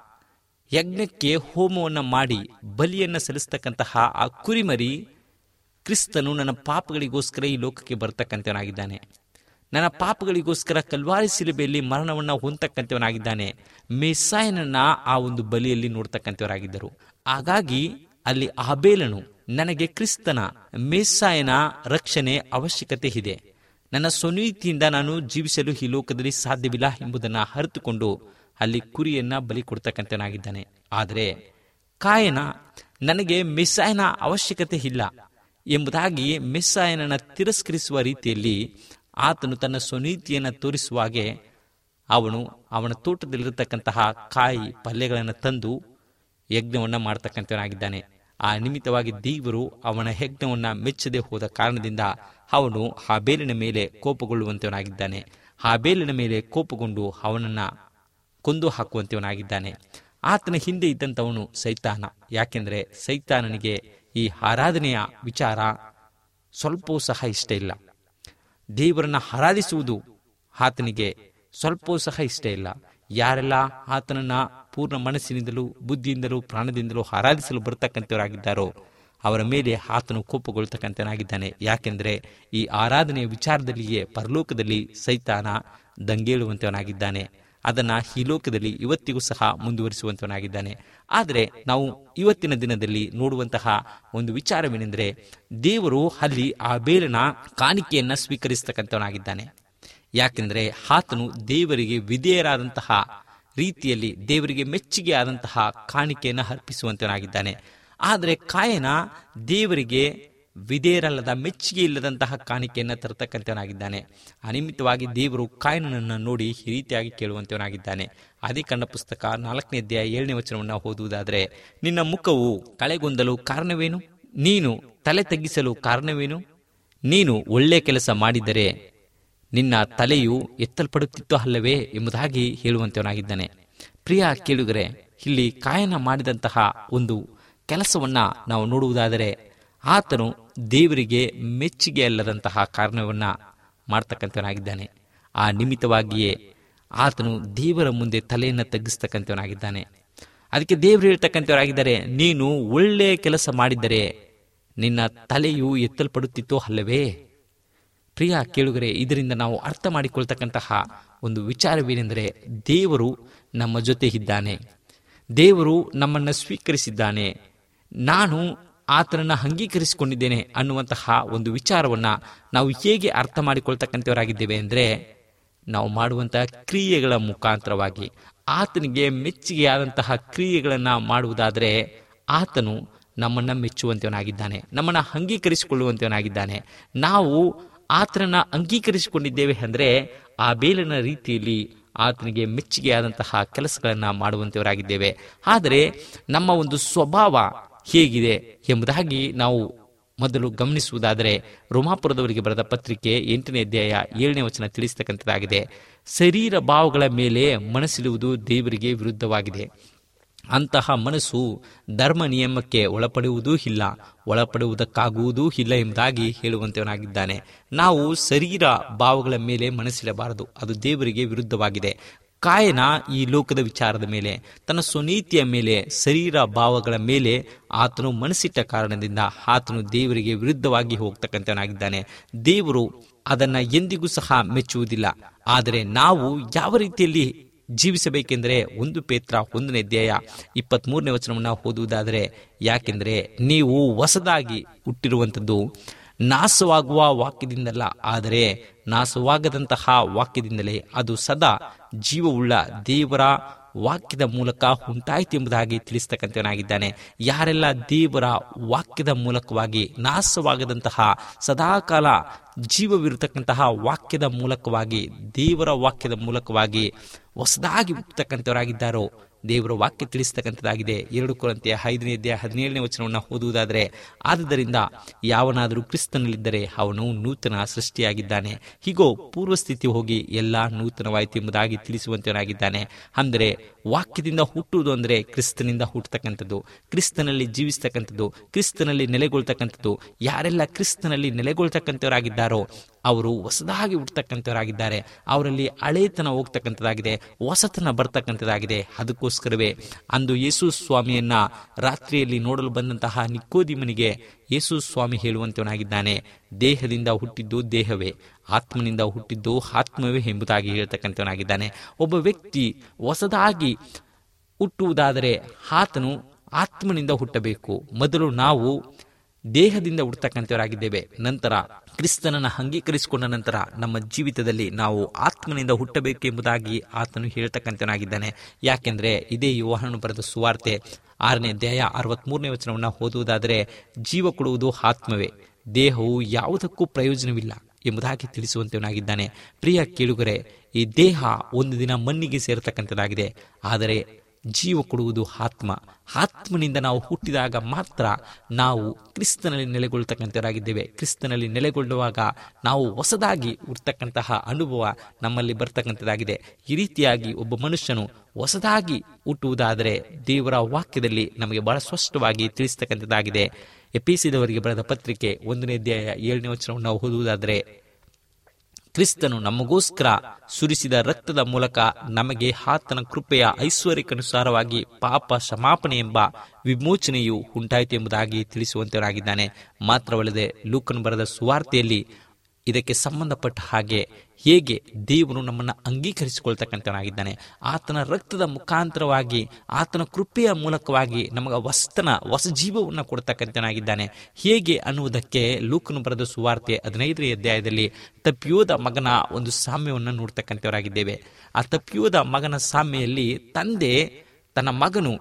ಯಜ್ಞಕ್ಕೆ ಹೋಮವನ್ನು ಮಾಡಿ ಬಲಿಯನ್ನು ಸಲ್ಲಿಸ್ತಕ್ಕಂತಹ ಆ ಕುರಿಮರಿ ಕ್ರಿಸ್ತನು ನನ್ನ ಪಾಪಗಳಿಗೋಸ್ಕರ ಈ ಲೋಕಕ್ಕೆ ಬರ್ತಕ್ಕಂಥವನಾಗಿದ್ದಾನೆ ನನ್ನ ಪಾಪಗಳಿಗೋಸ್ಕರ ಕಲ್ವಾರಿ ಶಿಲುಬೆಯಲ್ಲಿ ಮರಣವನ್ನು ಹೊಂದತಕ್ಕಂಥವನಾಗಿದ್ದಾನೆ ಮೇಸಾಯನನ್ನ ಆ ಒಂದು ಬಲಿಯಲ್ಲಿ ನೋಡ್ತಕ್ಕಂಥವರಾಗಿದ್ದರು ಹಾಗಾಗಿ ಅಲ್ಲಿ ಆಬೇಲನು ನನಗೆ ಕ್ರಿಸ್ತನ ಮೇಸಾಯನ ರಕ್ಷಣೆ ಅವಶ್ಯಕತೆ ಇದೆ ನನ್ನ ಸ್ವನೀತಿಯಿಂದ ನಾನು ಜೀವಿಸಲು ಈ ಲೋಕದಲ್ಲಿ ಸಾಧ್ಯವಿಲ್ಲ ಎಂಬುದನ್ನು ಅರಿತುಕೊಂಡು ಅಲ್ಲಿ ಕುರಿಯನ್ನ ಬಲಿ ಕೊಡ್ತಕ್ಕಂಥವನಾಗಿದ್ದಾನೆ ಆದರೆ ಕಾಯನ ನನಗೆ ಮೆಸ್ಸಾಯನ ಅವಶ್ಯಕತೆ ಇಲ್ಲ ಎಂಬುದಾಗಿ ಮೆಸ್ಸಾಯನನ್ನ ತಿರಸ್ಕರಿಸುವ ರೀತಿಯಲ್ಲಿ ಆತನು ತನ್ನ ಸ್ವನೀತಿಯನ್ನು ತೋರಿಸುವಾಗೆ ಅವನು ಅವನ ತೋಟದಲ್ಲಿರತಕ್ಕಂತಹ ಕಾಯಿ ಪಲ್ಯಗಳನ್ನು ತಂದು ಯಜ್ಞವನ್ನ ಮಾಡ್ತಕ್ಕಂಥವನಾಗಿದ್ದಾನೆ ಆ ನಿಮಿತ್ತವಾಗಿ ದೇವರು ಅವನ ಯಜ್ಞವನ್ನ ಮೆಚ್ಚದೆ ಹೋದ ಕಾರಣದಿಂದ ಅವನು ಆ ಬೇಲಿನ ಮೇಲೆ ಕೋಪಗೊಳ್ಳುವಂತವನಾಗಿದ್ದಾನೆ ಆ ಬೇಲಿನ ಮೇಲೆ ಕೋಪಗೊಂಡು ಅವನನ್ನ ಕೊಂದು ಹಾಕುವಂತವನಾಗಿದ್ದಾನೆ ಆತನ ಹಿಂದೆ ಇದ್ದಂಥವನು ಸೈತಾನ ಯಾಕೆಂದ್ರೆ ಸೈತಾನನಿಗೆ ಈ ಆರಾಧನೆಯ ವಿಚಾರ ಸ್ವಲ್ಪವೂ ಸಹ ಇಷ್ಟ ಇಲ್ಲ ದೇವರನ್ನ ಆರಾಧಿಸುವುದು ಆತನಿಗೆ ಸ್ವಲ್ಪವೂ ಸಹ ಇಷ್ಟ ಇಲ್ಲ ಯಾರೆಲ್ಲ ಆತನನ್ನ ಪೂರ್ಣ ಮನಸ್ಸಿನಿಂದಲೂ ಬುದ್ಧಿಯಿಂದಲೂ ಪ್ರಾಣದಿಂದಲೂ ಆರಾಧಿಸಲು ಬರ್ತಕ್ಕಂಥವರಾಗಿದ್ದಾರೋ ಅವರ ಮೇಲೆ ಆತನು ಕೋಪಗೊಳ್ತಕ್ಕಂಥನಾಗಿದ್ದಾನೆ ಯಾಕೆಂದರೆ ಈ ಆರಾಧನೆಯ ವಿಚಾರದಲ್ಲಿಯೇ ಪರಲೋಕದಲ್ಲಿ ಸೈತಾನ ದಂಗೇಳುವಂತವನಾಗಿದ್ದಾನೆ ಅದನ್ನ ಈ ಲೋಕದಲ್ಲಿ ಇವತ್ತಿಗೂ ಸಹ ಮುಂದುವರಿಸುವಂತವನಾಗಿದ್ದಾನೆ ಆದರೆ ನಾವು ಇವತ್ತಿನ ದಿನದಲ್ಲಿ ನೋಡುವಂತಹ ಒಂದು ವಿಚಾರವೇನೆಂದರೆ ದೇವರು ಅಲ್ಲಿ ಆ ಬೇಲನ ಕಾಣಿಕೆಯನ್ನ ಸ್ವೀಕರಿಸ್ತಕ್ಕಂಥವನಾಗಿದ್ದಾನೆ ಯಾಕೆಂದರೆ ಆತನು ದೇವರಿಗೆ ವಿಧೇಯರಾದಂತಹ ರೀತಿಯಲ್ಲಿ ದೇವರಿಗೆ ಮೆಚ್ಚುಗೆ ಆದಂತಹ ಕಾಣಿಕೆಯನ್ನು ಅರ್ಪಿಸುವಂತನಾಗಿದ್ದಾನೆ ಆದರೆ ಕಾಯನ ದೇವರಿಗೆ ವಿಧೇಯರಲ್ಲದ ಮೆಚ್ಚುಗೆ ಇಲ್ಲದಂತಹ ಕಾಣಿಕೆಯನ್ನು ತರತಕ್ಕಂಥವನಾಗಿದ್ದಾನೆ ಅನಿಮಿತವಾಗಿ ದೇವರು ಕಾಯನನ್ನು ನೋಡಿ ಈ ರೀತಿಯಾಗಿ ಕೇಳುವಂತವನಾಗಿದ್ದಾನೆ ಆದಿಕಂಡ ಪುಸ್ತಕ ನಾಲ್ಕನೇ ಅಧ್ಯಾಯ ಏಳನೇ ವಚನವನ್ನು ಓದುವುದಾದರೆ ನಿನ್ನ ಮುಖವು ಕಳೆಗೊಂದಲು ಕಾರಣವೇನು ನೀನು ತಲೆ ತಗ್ಗಿಸಲು ಕಾರಣವೇನು ನೀನು ಒಳ್ಳೆ ಕೆಲಸ ಮಾಡಿದರೆ ನಿನ್ನ ತಲೆಯು ಎತ್ತಲ್ಪಡುತ್ತಿತ್ತು ಅಲ್ಲವೇ ಎಂಬುದಾಗಿ ಹೇಳುವಂತವನಾಗಿದ್ದಾನೆ ಪ್ರಿಯ ಕೇಳುಗರೆ ಇಲ್ಲಿ ಕಾಯನ ಮಾಡಿದಂತಹ ಒಂದು ಕೆಲಸವನ್ನ ನಾವು ನೋಡುವುದಾದರೆ ಆತನು ದೇವರಿಗೆ ಮೆಚ್ಚುಗೆ ಅಲ್ಲದಂತಹ ಕಾರಣವನ್ನ ಮಾಡ್ತಕ್ಕಂಥವನಾಗಿದ್ದಾನೆ ಆ ನಿಮಿತ್ತವಾಗಿಯೇ ಆತನು ದೇವರ ಮುಂದೆ ತಲೆಯನ್ನು ತಗ್ಗಿಸ್ತಕ್ಕಂಥವನಾಗಿದ್ದಾನೆ ಅದಕ್ಕೆ ದೇವರು ಹೇಳ್ತಕ್ಕಂಥವರಾಗಿದ್ದಾರೆ ನೀನು ಒಳ್ಳೆಯ ಕೆಲಸ ಮಾಡಿದರೆ ನಿನ್ನ ತಲೆಯು ಎತ್ತಲ್ಪಡುತ್ತಿತ್ತೋ ಅಲ್ಲವೇ ಪ್ರಿಯ ಕೇಳುಗರೆ ಇದರಿಂದ ನಾವು ಅರ್ಥ ಮಾಡಿಕೊಳ್ತಕ್ಕಂತಹ ಒಂದು ವಿಚಾರವೇನೆಂದರೆ ದೇವರು ನಮ್ಮ ಜೊತೆ ಇದ್ದಾನೆ ದೇವರು ನಮ್ಮನ್ನು ಸ್ವೀಕರಿಸಿದ್ದಾನೆ ನಾನು ಆತನನ್ನು ಅಂಗೀಕರಿಸಿಕೊಂಡಿದ್ದೇನೆ ಅನ್ನುವಂತಹ ಒಂದು ವಿಚಾರವನ್ನ ನಾವು ಹೇಗೆ ಅರ್ಥ ಮಾಡಿಕೊಳ್ತಕ್ಕಂಥವರಾಗಿದ್ದೇವೆ ಅಂದರೆ ನಾವು ಮಾಡುವಂತಹ ಕ್ರಿಯೆಗಳ ಮುಖಾಂತರವಾಗಿ ಆತನಿಗೆ ಮೆಚ್ಚುಗೆಯಾದಂತಹ ಕ್ರಿಯೆಗಳನ್ನು ಮಾಡುವುದಾದರೆ ಆತನು ನಮ್ಮನ್ನ ಮೆಚ್ಚುವಂತವನಾಗಿದ್ದಾನೆ ನಮ್ಮನ್ನ ಅಂಗೀಕರಿಸಿಕೊಳ್ಳುವಂತವನಾಗಿದ್ದಾನೆ ನಾವು ಆತನನ್ನ ಅಂಗೀಕರಿಸಿಕೊಂಡಿದ್ದೇವೆ ಅಂದರೆ ಆ ಬೇಲಿನ ರೀತಿಯಲ್ಲಿ ಆತನಿಗೆ ಮೆಚ್ಚುಗೆಯಾದಂತಹ ಕೆಲಸಗಳನ್ನು ಮಾಡುವಂತವರಾಗಿದ್ದೇವೆ ಆದರೆ ನಮ್ಮ ಒಂದು ಸ್ವಭಾವ ಹೇಗಿದೆ ಎಂಬುದಾಗಿ ನಾವು ಮೊದಲು ಗಮನಿಸುವುದಾದರೆ ರೋಮಾಪುರದವರಿಗೆ ಬರೆದ ಪತ್ರಿಕೆ ಎಂಟನೇ ಅಧ್ಯಾಯ ಏಳನೇ ವಚನ ತಿಳಿಸ್ತಕ್ಕಂಥದ್ದಾಗಿದೆ ಶರೀರ ಭಾವಗಳ ಮೇಲೆ ಮನಸ್ಸಿಡುವುದು ದೇವರಿಗೆ ವಿರುದ್ಧವಾಗಿದೆ ಅಂತಹ ಮನಸ್ಸು ಧರ್ಮ ನಿಯಮಕ್ಕೆ ಒಳಪಡುವುದೂ ಇಲ್ಲ ಒಳಪಡುವುದಕ್ಕಾಗುವುದೂ ಇಲ್ಲ ಎಂಬುದಾಗಿ ಹೇಳುವಂತವನಾಗಿದ್ದಾನೆ ನಾವು ಶರೀರ ಭಾವಗಳ ಮೇಲೆ ಮನಸ್ಸಿಡಬಾರದು ಅದು ದೇವರಿಗೆ ವಿರುದ್ಧವಾಗಿದೆ ಕಾಯನ ಈ ಲೋಕದ ವಿಚಾರದ ಮೇಲೆ ತನ್ನ ಸ್ವನೀತಿಯ ಮೇಲೆ ಶರೀರ ಭಾವಗಳ ಮೇಲೆ ಆತನು ಮನಸ್ಸಿಟ್ಟ ಕಾರಣದಿಂದ ಆತನು ದೇವರಿಗೆ ವಿರುದ್ಧವಾಗಿ ಹೋಗ್ತಕ್ಕಂಥವನಾಗಿದ್ದಾನೆ ದೇವರು ಅದನ್ನ ಎಂದಿಗೂ ಸಹ ಮೆಚ್ಚುವುದಿಲ್ಲ ಆದರೆ ನಾವು ಯಾವ ರೀತಿಯಲ್ಲಿ ಜೀವಿಸಬೇಕೆಂದರೆ ಒಂದು ಪೇತ್ರ ಒಂದನೇ ಅಧ್ಯಾಯ ಇಪ್ಪತ್ತ್ ಮೂರನೇ ವಚನವನ್ನು ಓದುವುದಾದರೆ ಯಾಕೆಂದರೆ ನೀವು ಹೊಸದಾಗಿ ಹುಟ್ಟಿರುವಂಥದ್ದು ನಾಶವಾಗುವ ವಾಕ್ಯದಿಂದಲ್ಲ ಆದರೆ ನಾಶವಾಗದಂತಹ ವಾಕ್ಯದಿಂದಲೇ ಅದು ಸದಾ ಜೀವವುಳ್ಳ ದೇವರ ವಾಕ್ಯದ ಮೂಲಕ ಉಂಟಾಯಿತು ಎಂಬುದಾಗಿ ತಿಳಿಸ್ತಕ್ಕಂಥವನಾಗಿದ್ದಾನೆ ಯಾರೆಲ್ಲ ದೇವರ ವಾಕ್ಯದ ಮೂಲಕವಾಗಿ ನಾಶವಾಗದಂತಹ ಸದಾಕಾಲ ಜೀವವಿರತಕ್ಕಂತಹ ವಾಕ್ಯದ ಮೂಲಕವಾಗಿ ದೇವರ ವಾಕ್ಯದ ಮೂಲಕವಾಗಿ ಹೊಸದಾಗಿ ಹುಟ್ಟತಕ್ಕಂಥವರಾಗಿದ್ದಾರೋ ದೇವರ ವಾಕ್ಯ ತಿಳಿಸ್ತಕ್ಕಂಥದ್ದಾಗಿದೆ ಎರಡು ಕೊರಂತೆಯ ಐದನೇ ಅಧ್ಯಾಯ ಹದಿನೇಳನೇ ವಚನವನ್ನು ಓದುವುದಾದರೆ ಆದುದರಿಂದ ಯಾವನಾದರೂ ಕ್ರಿಸ್ತನಲ್ಲಿದ್ದರೆ ಅವನು ನೂತನ ಸೃಷ್ಟಿಯಾಗಿದ್ದಾನೆ ಹೀಗೋ ಪೂರ್ವಸ್ಥಿತಿ ಹೋಗಿ ಎಲ್ಲ ನೂತನವಾಯಿತು ಎಂಬುದಾಗಿ ತಿಳಿಸುವಂತವನಾಗಿದ್ದಾನೆ ಅಂದರೆ ವಾಕ್ಯದಿಂದ ಹುಟ್ಟುವುದು ಅಂದರೆ ಕ್ರಿಸ್ತನಿಂದ ಹುಟ್ಟತಕ್ಕಂಥದ್ದು ಕ್ರಿಸ್ತನಲ್ಲಿ ಜೀವಿಸ್ತಕ್ಕಂಥದ್ದು ಕ್ರಿಸ್ತನಲ್ಲಿ ನೆಲೆಗೊಳ್ತಕ್ಕಂಥದ್ದು ಯಾರೆಲ್ಲ ಕ್ರಿಸ್ತನಲ್ಲಿ ನೆಲೆಗೊಳ್ತಕ್ಕಂಥವರಾಗಿದ್ದಾರೋ ಅವರು ಹೊಸದಾಗಿ ಹುಟ್ಟತಕ್ಕಂಥವರಾಗಿದ್ದಾರೆ ಅವರಲ್ಲಿ ಹಳೇತನ ಹೋಗ್ತಕ್ಕಂಥದ್ದಾಗಿದೆ ಹೊಸತನ ಬರ್ತಕ್ಕಂಥದ್ದಾಗಿದೆ ಅದಕ್ಕೋಸ್ಕರವೇ ಅಂದು ಯೇಸು ಸ್ವಾಮಿಯನ್ನ ರಾತ್ರಿಯಲ್ಲಿ ನೋಡಲು ಬಂದಂತಹ ನಿಕೋದಿಮನಿಗೆ ಯೇಸು ಸ್ವಾಮಿ ಹೇಳುವಂತವನಾಗಿದ್ದಾನೆ ದೇಹದಿಂದ ಹುಟ್ಟಿದ್ದು ದೇಹವೇ ಆತ್ಮನಿಂದ ಹುಟ್ಟಿದ್ದು ಆತ್ಮವೇ ಎಂಬುದಾಗಿ ಹೇಳ್ತಕ್ಕಂಥವನಾಗಿದ್ದಾನೆ ಒಬ್ಬ ವ್ಯಕ್ತಿ ಹೊಸದಾಗಿ ಹುಟ್ಟುವುದಾದರೆ ಆತನು ಆತ್ಮನಿಂದ ಹುಟ್ಟಬೇಕು ಮೊದಲು ನಾವು ದೇಹದಿಂದ ಹುಟ್ಟತಕ್ಕಂಥವರಾಗಿದ್ದೇವೆ ನಂತರ ಕ್ರಿಸ್ತನನ್ನು ಅಂಗೀಕರಿಸಿಕೊಂಡ ನಂತರ ನಮ್ಮ ಜೀವಿತದಲ್ಲಿ ನಾವು ಆತ್ಮನಿಂದ ಹುಟ್ಟಬೇಕು ಎಂಬುದಾಗಿ ಆತನು ಹೇಳ್ತಕ್ಕಂಥವನಾಗಿದ್ದಾನೆ ಯಾಕೆಂದ್ರೆ ಇದೇ ಯೋಹಾನನು ಬರೆದ ಸುವಾರ್ತೆ ಆರನೇ ಅಧ್ಯಾಯ ಅರವತ್ಮೂರನೇ ವಚನವನ್ನು ಓದುವುದಾದರೆ ಜೀವ ಕೊಡುವುದು ಆತ್ಮವೇ ದೇಹವು ಯಾವುದಕ್ಕೂ ಪ್ರಯೋಜನವಿಲ್ಲ ಎಂಬುದಾಗಿ ತಿಳಿಸುವಂತವನಾಗಿದ್ದಾನೆ ಪ್ರಿಯ ಕೇಳುಗರೆ ಈ ದೇಹ ಒಂದು ದಿನ ಮಣ್ಣಿಗೆ ಸೇರತಕ್ಕಂಥದ್ದಾಗಿದೆ ಆದರೆ ಜೀವ ಕೊಡುವುದು ಆತ್ಮ ಆತ್ಮನಿಂದ ನಾವು ಹುಟ್ಟಿದಾಗ ಮಾತ್ರ ನಾವು ಕ್ರಿಸ್ತನಲ್ಲಿ ನೆಲೆಗೊಳ್ತಕ್ಕಂಥವರಾಗಿದ್ದೇವೆ ಕ್ರಿಸ್ತನಲ್ಲಿ ನೆಲೆಗೊಳ್ಳುವಾಗ ನಾವು ಹೊಸದಾಗಿ ಹುಟ್ಟತಕ್ಕಂತಹ ಅನುಭವ ನಮ್ಮಲ್ಲಿ ಬರ್ತಕ್ಕಂಥದ್ದಾಗಿದೆ ಈ ರೀತಿಯಾಗಿ ಒಬ್ಬ ಮನುಷ್ಯನು ಹೊಸದಾಗಿ ಹುಟ್ಟುವುದಾದರೆ ದೇವರ ವಾಕ್ಯದಲ್ಲಿ ನಮಗೆ ಬಹಳ ಸ್ಪಷ್ಟವಾಗಿ ತಿಳಿಸ್ತಕ್ಕಂಥದ್ದಾಗಿದೆ ಎಪಿಸಿದವರಿಗೆ ಬರೆದ ಪತ್ರಿಕೆ ಒಂದನೇ ಅಧ್ಯಾಯ ಏಳನೇ ವಚನವನ್ನು ನಾವು ಓದುವುದಾದರೆ ಕ್ರಿಸ್ತನು ನಮಗೋಸ್ಕರ ಸುರಿಸಿದ ರಕ್ತದ ಮೂಲಕ ನಮಗೆ ಆತನ ಕೃಪೆಯ ಐಶ್ವರ್ಯಕ್ಕನುಸಾರವಾಗಿ ಪಾಪ ಕ್ಷಮಾಪಣೆ ಎಂಬ ವಿಮೋಚನೆಯು ಉಂಟಾಯಿತು ಎಂಬುದಾಗಿ ತಿಳಿಸುವಂತವರಾಗಿದ್ದಾನೆ ಮಾತ್ರವಲ್ಲದೆ ಲೂಕನ್ ಬರೆದ ಸುವಾರ್ತೆಯಲ್ಲಿ ಇದಕ್ಕೆ ಸಂಬಂಧಪಟ್ಟ ಹಾಗೆ ಹೇಗೆ ದೇವರು ನಮ್ಮನ್ನು ಅಂಗೀಕರಿಸಿಕೊಳ್ತಕ್ಕಂಥವನಾಗಿದ್ದಾನೆ ಆತನ ರಕ್ತದ ಮುಖಾಂತರವಾಗಿ ಆತನ ಕೃಪೆಯ ಮೂಲಕವಾಗಿ ನಮಗೆ ವಸ್ತನ ಹೊಸ ಜೀವವನ್ನು ಕೊಡ್ತಕ್ಕಂಥವನಾಗಿದ್ದಾನೆ ಹೇಗೆ ಅನ್ನುವುದಕ್ಕೆ ಲೂಕನು ಬರೆದ ಸುವಾರ್ತೆ ಹದಿನೈದನೇ ಅಧ್ಯಾಯದಲ್ಲಿ ತಪ್ಪಿಯೋದ ಮಗನ ಒಂದು ಸಾಮ್ಯವನ್ನು ನೋಡ್ತಕ್ಕಂಥವರಾಗಿದ್ದೇವೆ ಆ ತಪ್ಪಿಯೋದ ಮಗನ ಸಾಮ್ಯದಲ್ಲಿ ತಂದೆ ತನ್ನ ಮಗನು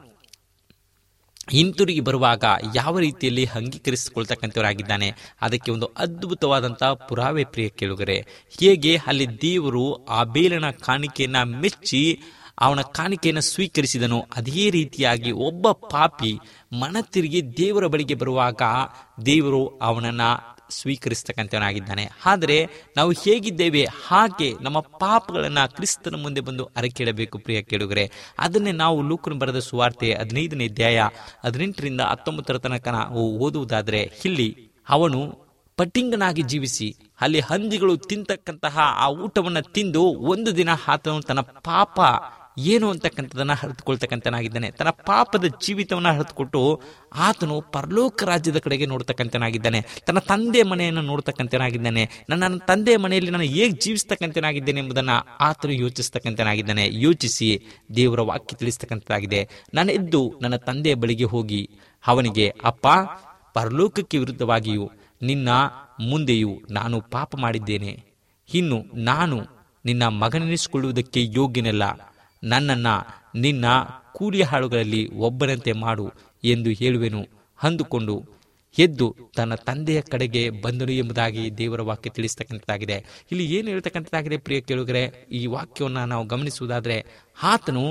ಹಿಂತಿರುಗಿ ಬರುವಾಗ ಯಾವ ರೀತಿಯಲ್ಲಿ ಅಂಗೀಕರಿಸಿಕೊಳ್ತಕ್ಕಂಥವರಾಗಿದ್ದಾನೆ ಅದಕ್ಕೆ ಒಂದು ಅದ್ಭುತವಾದಂತಹ ಪುರಾವೆ ಪ್ರಿಯ ಕೇಳುಗರೆ ಹೇಗೆ ಅಲ್ಲಿ ದೇವರು ಆ ಬೇಲನ ಕಾಣಿಕೆಯನ್ನ ಮೆಚ್ಚಿ ಅವನ ಕಾಣಿಕೆಯನ್ನು ಸ್ವೀಕರಿಸಿದನು ಅದೇ ರೀತಿಯಾಗಿ ಒಬ್ಬ ಪಾಪಿ ಮನ ತಿರುಗಿ ದೇವರ ಬಳಿಗೆ ಬರುವಾಗ ದೇವರು ಅವನನ್ನ ಸ್ವೀಕರಿಸ್ತಕ್ಕಂಥವನಾಗಿದ್ದಾನೆ ಆದರೆ ನಾವು ಹೇಗಿದ್ದೇವೆ ಹಾಗೆ ನಮ್ಮ ಪಾಪಗಳನ್ನ ಕ್ರಿಸ್ತನ ಮುಂದೆ ಬಂದು ಅರಕಿಡಬೇಕು ಪ್ರಿಯ ಕೇಳುಗರೆ ಅದನ್ನೇ ನಾವು ಲೂಕನು ಬರೆದ ಸುವಾರ್ತೆ ಹದಿನೈದನೇ ಅಧ್ಯಾಯ ಹದಿನೆಂಟರಿಂದ ಹತ್ತೊಂಬತ್ತರ ತನಕ ನಾವು ಓದುವುದಾದ್ರೆ ಇಲ್ಲಿ ಅವನು ಪಟ್ಟಿಂಗನಾಗಿ ಜೀವಿಸಿ ಅಲ್ಲಿ ಹಂದಿಗಳು ತಿಂತಕ್ಕಂತಹ ಆ ಊಟವನ್ನು ತಿಂದು ಒಂದು ದಿನ ಆತನು ತನ್ನ ಪಾಪ ಏನು ಅಂತಕ್ಕಂಥದನ್ನ ಹರಿದುಕೊಳ್ತಕ್ಕಂಥನಾಗಿದ್ದಾನೆ ತನ್ನ ಪಾಪದ ಜೀವಿತವನ್ನು ಹರಿದುಕೊಟ್ಟು ಆತನು ಪರಲೋಕ ರಾಜ್ಯದ ಕಡೆಗೆ ನೋಡ್ತಕ್ಕಂಥನಾಗಿದ್ದಾನೆ ತನ್ನ ತಂದೆ ಮನೆಯನ್ನು ನೋಡ್ತಕ್ಕಂಥನಾಗಿದ್ದಾನೆ ನನ್ನ ತಂದೆ ಮನೆಯಲ್ಲಿ ನಾನು ಹೇಗೆ ಜೀವಿಸ್ತಕ್ಕಂಥನಾಗಿದ್ದೇನೆ ಎಂಬುದನ್ನು ಆತನು ಯೋಚಿಸ್ತಕ್ಕಂಥನಾಗಿದ್ದಾನೆ ಯೋಚಿಸಿ ದೇವರ ವಾಕ್ಯ ತಿಳಿಸ್ತಕ್ಕಂಥದ್ದಾಗಿದೆ ನಾನು ಎದ್ದು ನನ್ನ ತಂದೆಯ ಬಳಿಗೆ ಹೋಗಿ ಅವನಿಗೆ ಅಪ್ಪ ಪರಲೋಕಕ್ಕೆ ವಿರುದ್ಧವಾಗಿಯೂ ನಿನ್ನ ಮುಂದೆಯೂ ನಾನು ಪಾಪ ಮಾಡಿದ್ದೇನೆ ಇನ್ನು ನಾನು ನಿನ್ನ ಮಗನೆನಿಸಿಕೊಳ್ಳುವುದಕ್ಕೆ ಯೋಗ್ಯನಲ್ಲ ನನ್ನನ್ನ ನಿನ್ನ ಕೂಲಿಯ ಹಾಳುಗಳಲ್ಲಿ ಒಬ್ಬರಂತೆ ಮಾಡು ಎಂದು ಹೇಳುವೆನು ಅಂದುಕೊಂಡು ಎದ್ದು ತನ್ನ ತಂದೆಯ ಕಡೆಗೆ ಬಂದನು ಎಂಬುದಾಗಿ ದೇವರ ವಾಕ್ಯ ತಿಳಿಸ್ತಕ್ಕಂಥದ್ದಾಗಿದೆ ಇಲ್ಲಿ ಏನು ಹೇಳ್ತಕ್ಕಂಥದ್ದಾಗಿದೆ ಪ್ರಿಯ ಕೇಳುಗರೆ ಈ ವಾಕ್ಯವನ್ನು ನಾವು ಗಮನಿಸುವುದಾದ್ರೆ ಆತನು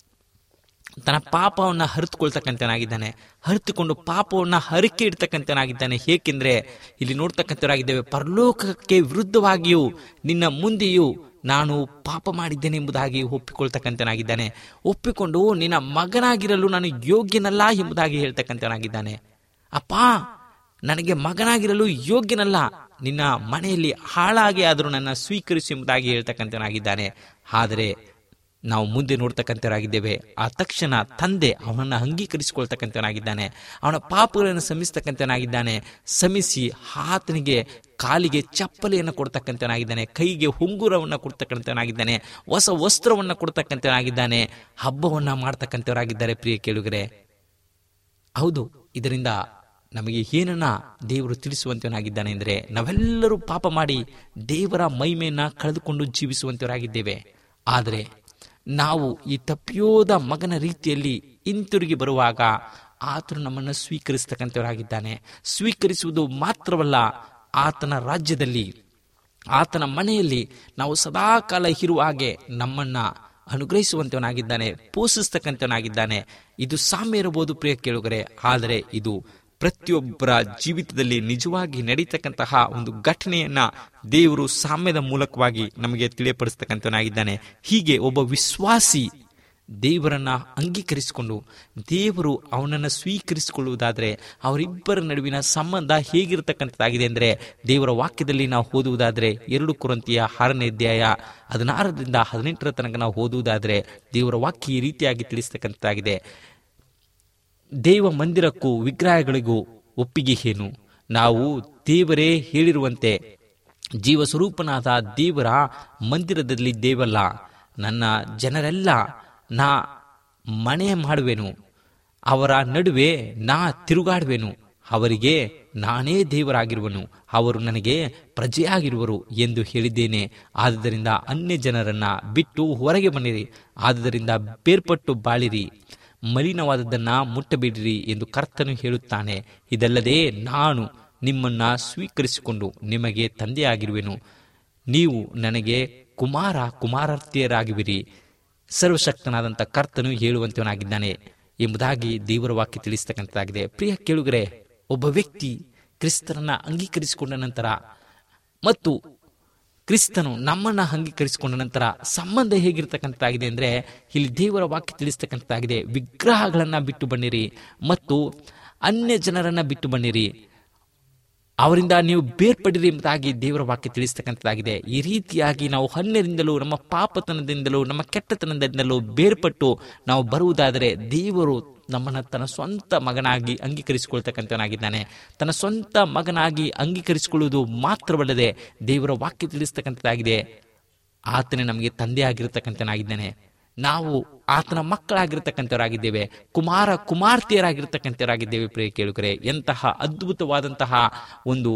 ತನ್ನ ಪಾಪವನ್ನು ಹರಿತುಕೊಳ್ತಕ್ಕಂಥನಾಗಿದ್ದಾನೆ ಹರಿತುಕೊಂಡು ಪಾಪವನ್ನು ಹರಿಕೆ ಇಡ್ತಕ್ಕಂಥನಾಗಿದ್ದಾನೆ ಏಕೆಂದ್ರೆ ಇಲ್ಲಿ ನೋಡ್ತಕ್ಕಂಥವರಾಗಿದ್ದೇವೆ ಪರಲೋಕಕ್ಕೆ ವಿರುದ್ಧವಾಗಿಯೂ ನಿನ್ನ ಮುಂದೆಯೂ ನಾನು ಪಾಪ ಮಾಡಿದ್ದೇನೆ ಎಂಬುದಾಗಿ ಒಪ್ಪಿಕೊಳ್ತಕ್ಕಂಥನಾಗಿದ್ದಾನೆ ಒಪ್ಪಿಕೊಂಡು ನಿನ್ನ ಮಗನಾಗಿರಲು ನಾನು ಯೋಗ್ಯನಲ್ಲ ಎಂಬುದಾಗಿ ಹೇಳ್ತಕ್ಕಂಥನಾಗಿದ್ದಾನೆ ಅಪ್ಪ ನನಗೆ ಮಗನಾಗಿರಲು ಯೋಗ್ಯನಲ್ಲ ನಿನ್ನ ಮನೆಯಲ್ಲಿ ಹಾಳಾಗಿ ಆದರೂ ನನ್ನ ಸ್ವೀಕರಿಸು ಎಂಬುದಾಗಿ ಹೇಳ್ತಕ್ಕಂಥನಾಗಿದ್ದಾನೆ ಆದರೆ ನಾವು ಮುಂದೆ ನೋಡ್ತಕ್ಕಂಥವರಾಗಿದ್ದೇವೆ ಆ ತಕ್ಷಣ ತಂದೆ ಅವನನ್ನು ಅಂಗೀಕರಿಸಿಕೊಳ್ತಕ್ಕಂಥವನಾಗಿದ್ದಾನೆ ಅವನ ಪಾಪಗಳನ್ನು ಸಮಿಸ್ತಕ್ಕಂಥವನಾಗಿದ್ದಾನೆ ಸಮಿಸಿ ಆತನಿಗೆ ಕಾಲಿಗೆ ಚಪ್ಪಲೆಯನ್ನು ಕೊಡ್ತಕ್ಕಂಥವನಾಗಿದ್ದಾನೆ ಕೈಗೆ ಹುಂಗುರವನ್ನು ಕೊಡ್ತಕ್ಕಂಥವನಾಗಿದ್ದಾನೆ ಹೊಸ ವಸ್ತ್ರವನ್ನು ಕೊಡ್ತಕ್ಕಂಥವನಾಗಿದ್ದಾನೆ ಹಬ್ಬವನ್ನು ಮಾಡ್ತಕ್ಕಂಥವರಾಗಿದ್ದಾರೆ ಪ್ರಿಯ ಕೇಳುಗರೆ ಹೌದು ಇದರಿಂದ ನಮಗೆ ಏನನ್ನ ದೇವರು ತಿಳಿಸುವಂತವನಾಗಿದ್ದಾನೆ ಅಂದರೆ ನಾವೆಲ್ಲರೂ ಪಾಪ ಮಾಡಿ ದೇವರ ಮಹಿಮೆಯನ್ನ ಕಳೆದುಕೊಂಡು ಜೀವಿಸುವಂತವರಾಗಿದ್ದೇವೆ ಆದರೆ ನಾವು ಈ ತಪ್ಪಿಯೋದ ಮಗನ ರೀತಿಯಲ್ಲಿ ಹಿಂತಿರುಗಿ ಬರುವಾಗ ಆತನು ನಮ್ಮನ್ನು ಸ್ವೀಕರಿಸ್ತಕ್ಕಂಥವರಾಗಿದ್ದಾನೆ ಸ್ವೀಕರಿಸುವುದು ಮಾತ್ರವಲ್ಲ ಆತನ ರಾಜ್ಯದಲ್ಲಿ ಆತನ ಮನೆಯಲ್ಲಿ ನಾವು ಸದಾಕಾಲ ಇರುವ ಹಾಗೆ ನಮ್ಮನ್ನ ಅನುಗ್ರಹಿಸುವಂತವನಾಗಿದ್ದಾನೆ ಪೋಷಿಸ್ತಕ್ಕಂಥವನಾಗಿದ್ದಾನೆ ಇದು ಸಾಮ್ಯ ಇರಬಹುದು ಪ್ರಿಯ ಕೇಳುಗರೆ ಆದರೆ ಇದು ಪ್ರತಿಯೊಬ್ಬರ ಜೀವಿತದಲ್ಲಿ ನಿಜವಾಗಿ ನಡೀತಕ್ಕಂತಹ ಒಂದು ಘಟನೆಯನ್ನ ದೇವರು ಸಾಮ್ಯದ ಮೂಲಕವಾಗಿ ನಮಗೆ ತಿಳಿಯಪಡಿಸ್ತಕ್ಕಂಥವನಾಗಿದ್ದಾನೆ ಹೀಗೆ ಒಬ್ಬ ವಿಶ್ವಾಸಿ ದೇವರನ್ನ ಅಂಗೀಕರಿಸಿಕೊಂಡು ದೇವರು ಅವನನ್ನು ಸ್ವೀಕರಿಸಿಕೊಳ್ಳುವುದಾದರೆ ಅವರಿಬ್ಬರ ನಡುವಿನ ಸಂಬಂಧ ಹೇಗಿರತಕ್ಕಂಥದ್ದಾಗಿದೆ ಅಂದರೆ ದೇವರ ವಾಕ್ಯದಲ್ಲಿ ನಾವು ಓದುವುದಾದರೆ ಎರಡು ಕುರಂತಿಯ ಆರನೇ ಅಧ್ಯಾಯ ಹದಿನಾರರಿಂದ ಹದಿನೆಂಟರ ತನಕ ನಾವು ಓದುವುದಾದರೆ ದೇವರ ವಾಕ್ಯ ಈ ರೀತಿಯಾಗಿ ತಿಳಿಸ್ತಕ್ಕಂಥದ್ದಾಗಿದೆ ದೇವ ಮಂದಿರಕ್ಕೂ ವಿಗ್ರಹಗಳಿಗೂ ಒಪ್ಪಿಗೆ ಏನು ನಾವು ದೇವರೇ ಹೇಳಿರುವಂತೆ ಜೀವ ಸ್ವರೂಪನಾದ ದೇವರ ಮಂದಿರದಲ್ಲಿ ದೇವಲ್ಲ ನನ್ನ ಜನರೆಲ್ಲ ನಾ ಮನೆ ಮಾಡುವೆನು ಅವರ ನಡುವೆ ನಾ ತಿರುಗಾಡುವೆನು ಅವರಿಗೆ ನಾನೇ ದೇವರಾಗಿರುವನು ಅವರು ನನಗೆ ಪ್ರಜೆಯಾಗಿರುವರು ಎಂದು ಹೇಳಿದ್ದೇನೆ ಆದುದರಿಂದ ಅನ್ಯ ಜನರನ್ನ ಬಿಟ್ಟು ಹೊರಗೆ ಬನ್ನಿರಿ ಆದುದರಿಂದ ಬೇರ್ಪಟ್ಟು ಬಾಳಿರಿ ಮಲಿನವಾದದ್ದನ್ನ ಮುಟ್ಟಬೇಡಿರಿ ಎಂದು ಕರ್ತನು ಹೇಳುತ್ತಾನೆ ಇದಲ್ಲದೆ ನಾನು ನಿಮ್ಮನ್ನ ಸ್ವೀಕರಿಸಿಕೊಂಡು ನಿಮಗೆ ತಂದೆಯಾಗಿರುವೆನು ನೀವು ನನಗೆ ಕುಮಾರ ಕುಮಾರರ್ತಿಯರಾಗುವಿರಿ ಸರ್ವಶಕ್ತನಾದಂಥ ಕರ್ತನು ಹೇಳುವಂತವನಾಗಿದ್ದಾನೆ ಎಂಬುದಾಗಿ ದೇವರ ವಾಕ್ಯ ತಿಳಿಸ್ತಕ್ಕಂಥದ್ದಾಗಿದೆ ಪ್ರಿಯ ಕೇಳುಗರೆ ಒಬ್ಬ ವ್ಯಕ್ತಿ ಕ್ರಿಸ್ತರನ್ನ ಅಂಗೀಕರಿಸಿಕೊಂಡ ನಂತರ ಮತ್ತು ಕ್ರಿಸ್ತನು ನಮ್ಮನ್ನ ಅಂಗೀಕರಿಸಿಕೊಂಡ ನಂತರ ಸಂಬಂಧ ಹೇಗಿರ್ತಕ್ಕಂಥದ್ದಾಗಿದೆ ಅಂದ್ರೆ ಇಲ್ಲಿ ದೇವರ ವಾಕ್ಯ ತಿಳಿಸ್ತಕ್ಕಂಥದ್ದಾಗಿದೆ ವಿಗ್ರಹಗಳನ್ನ ಬಿಟ್ಟು ಬನ್ನಿರಿ ಮತ್ತು ಅನ್ಯ ಜನರನ್ನ ಬಿಟ್ಟು ಬನ್ನಿರಿ ಅವರಿಂದ ನೀವು ಬೇರ್ಪಡಿರಿ ಎಂಬುದಾಗಿ ದೇವರ ವಾಕ್ಯ ತಿಳಿಸ್ತಕ್ಕಂಥದ್ದಾಗಿದೆ ಈ ರೀತಿಯಾಗಿ ನಾವು ಹನ್ನೆರಿಂದಲೂ ನಮ್ಮ ಪಾಪತನದಿಂದಲೂ ನಮ್ಮ ಕೆಟ್ಟತನದಿಂದಲೂ ಬೇರ್ಪಟ್ಟು ನಾವು ಬರುವುದಾದರೆ ದೇವರು ನಮ್ಮನ್ನು ತನ್ನ ಸ್ವಂತ ಮಗನಾಗಿ ಅಂಗೀಕರಿಸಿಕೊಳ್ತಕ್ಕಂಥವನಾಗಿದ್ದಾನೆ ತನ್ನ ಸ್ವಂತ ಮಗನಾಗಿ ಅಂಗೀಕರಿಸಿಕೊಳ್ಳುವುದು ಮಾತ್ರವಲ್ಲದೆ ದೇವರ ವಾಕ್ಯ ತಿಳಿಸ್ತಕ್ಕಂಥದ್ದಾಗಿದೆ ಆತನೇ ನಮಗೆ ತಂದೆ ಆಗಿರ್ತಕ್ಕಂಥನಾಗಿದ್ದಾನೆ ನಾವು ಆತನ ಮಕ್ಕಳಾಗಿರ್ತಕ್ಕಂಥವರಾಗಿದ್ದೇವೆ ಕುಮಾರ ಕುಮಾರ್ತೆಯರಾಗಿರ್ತಕ್ಕಂಥವರಾಗಿದ್ದೇವೆ ಪ್ರಿಯ ಕೇಳುಗರೆ ಎಂತಹ ಅದ್ಭುತವಾದಂತಹ ಒಂದು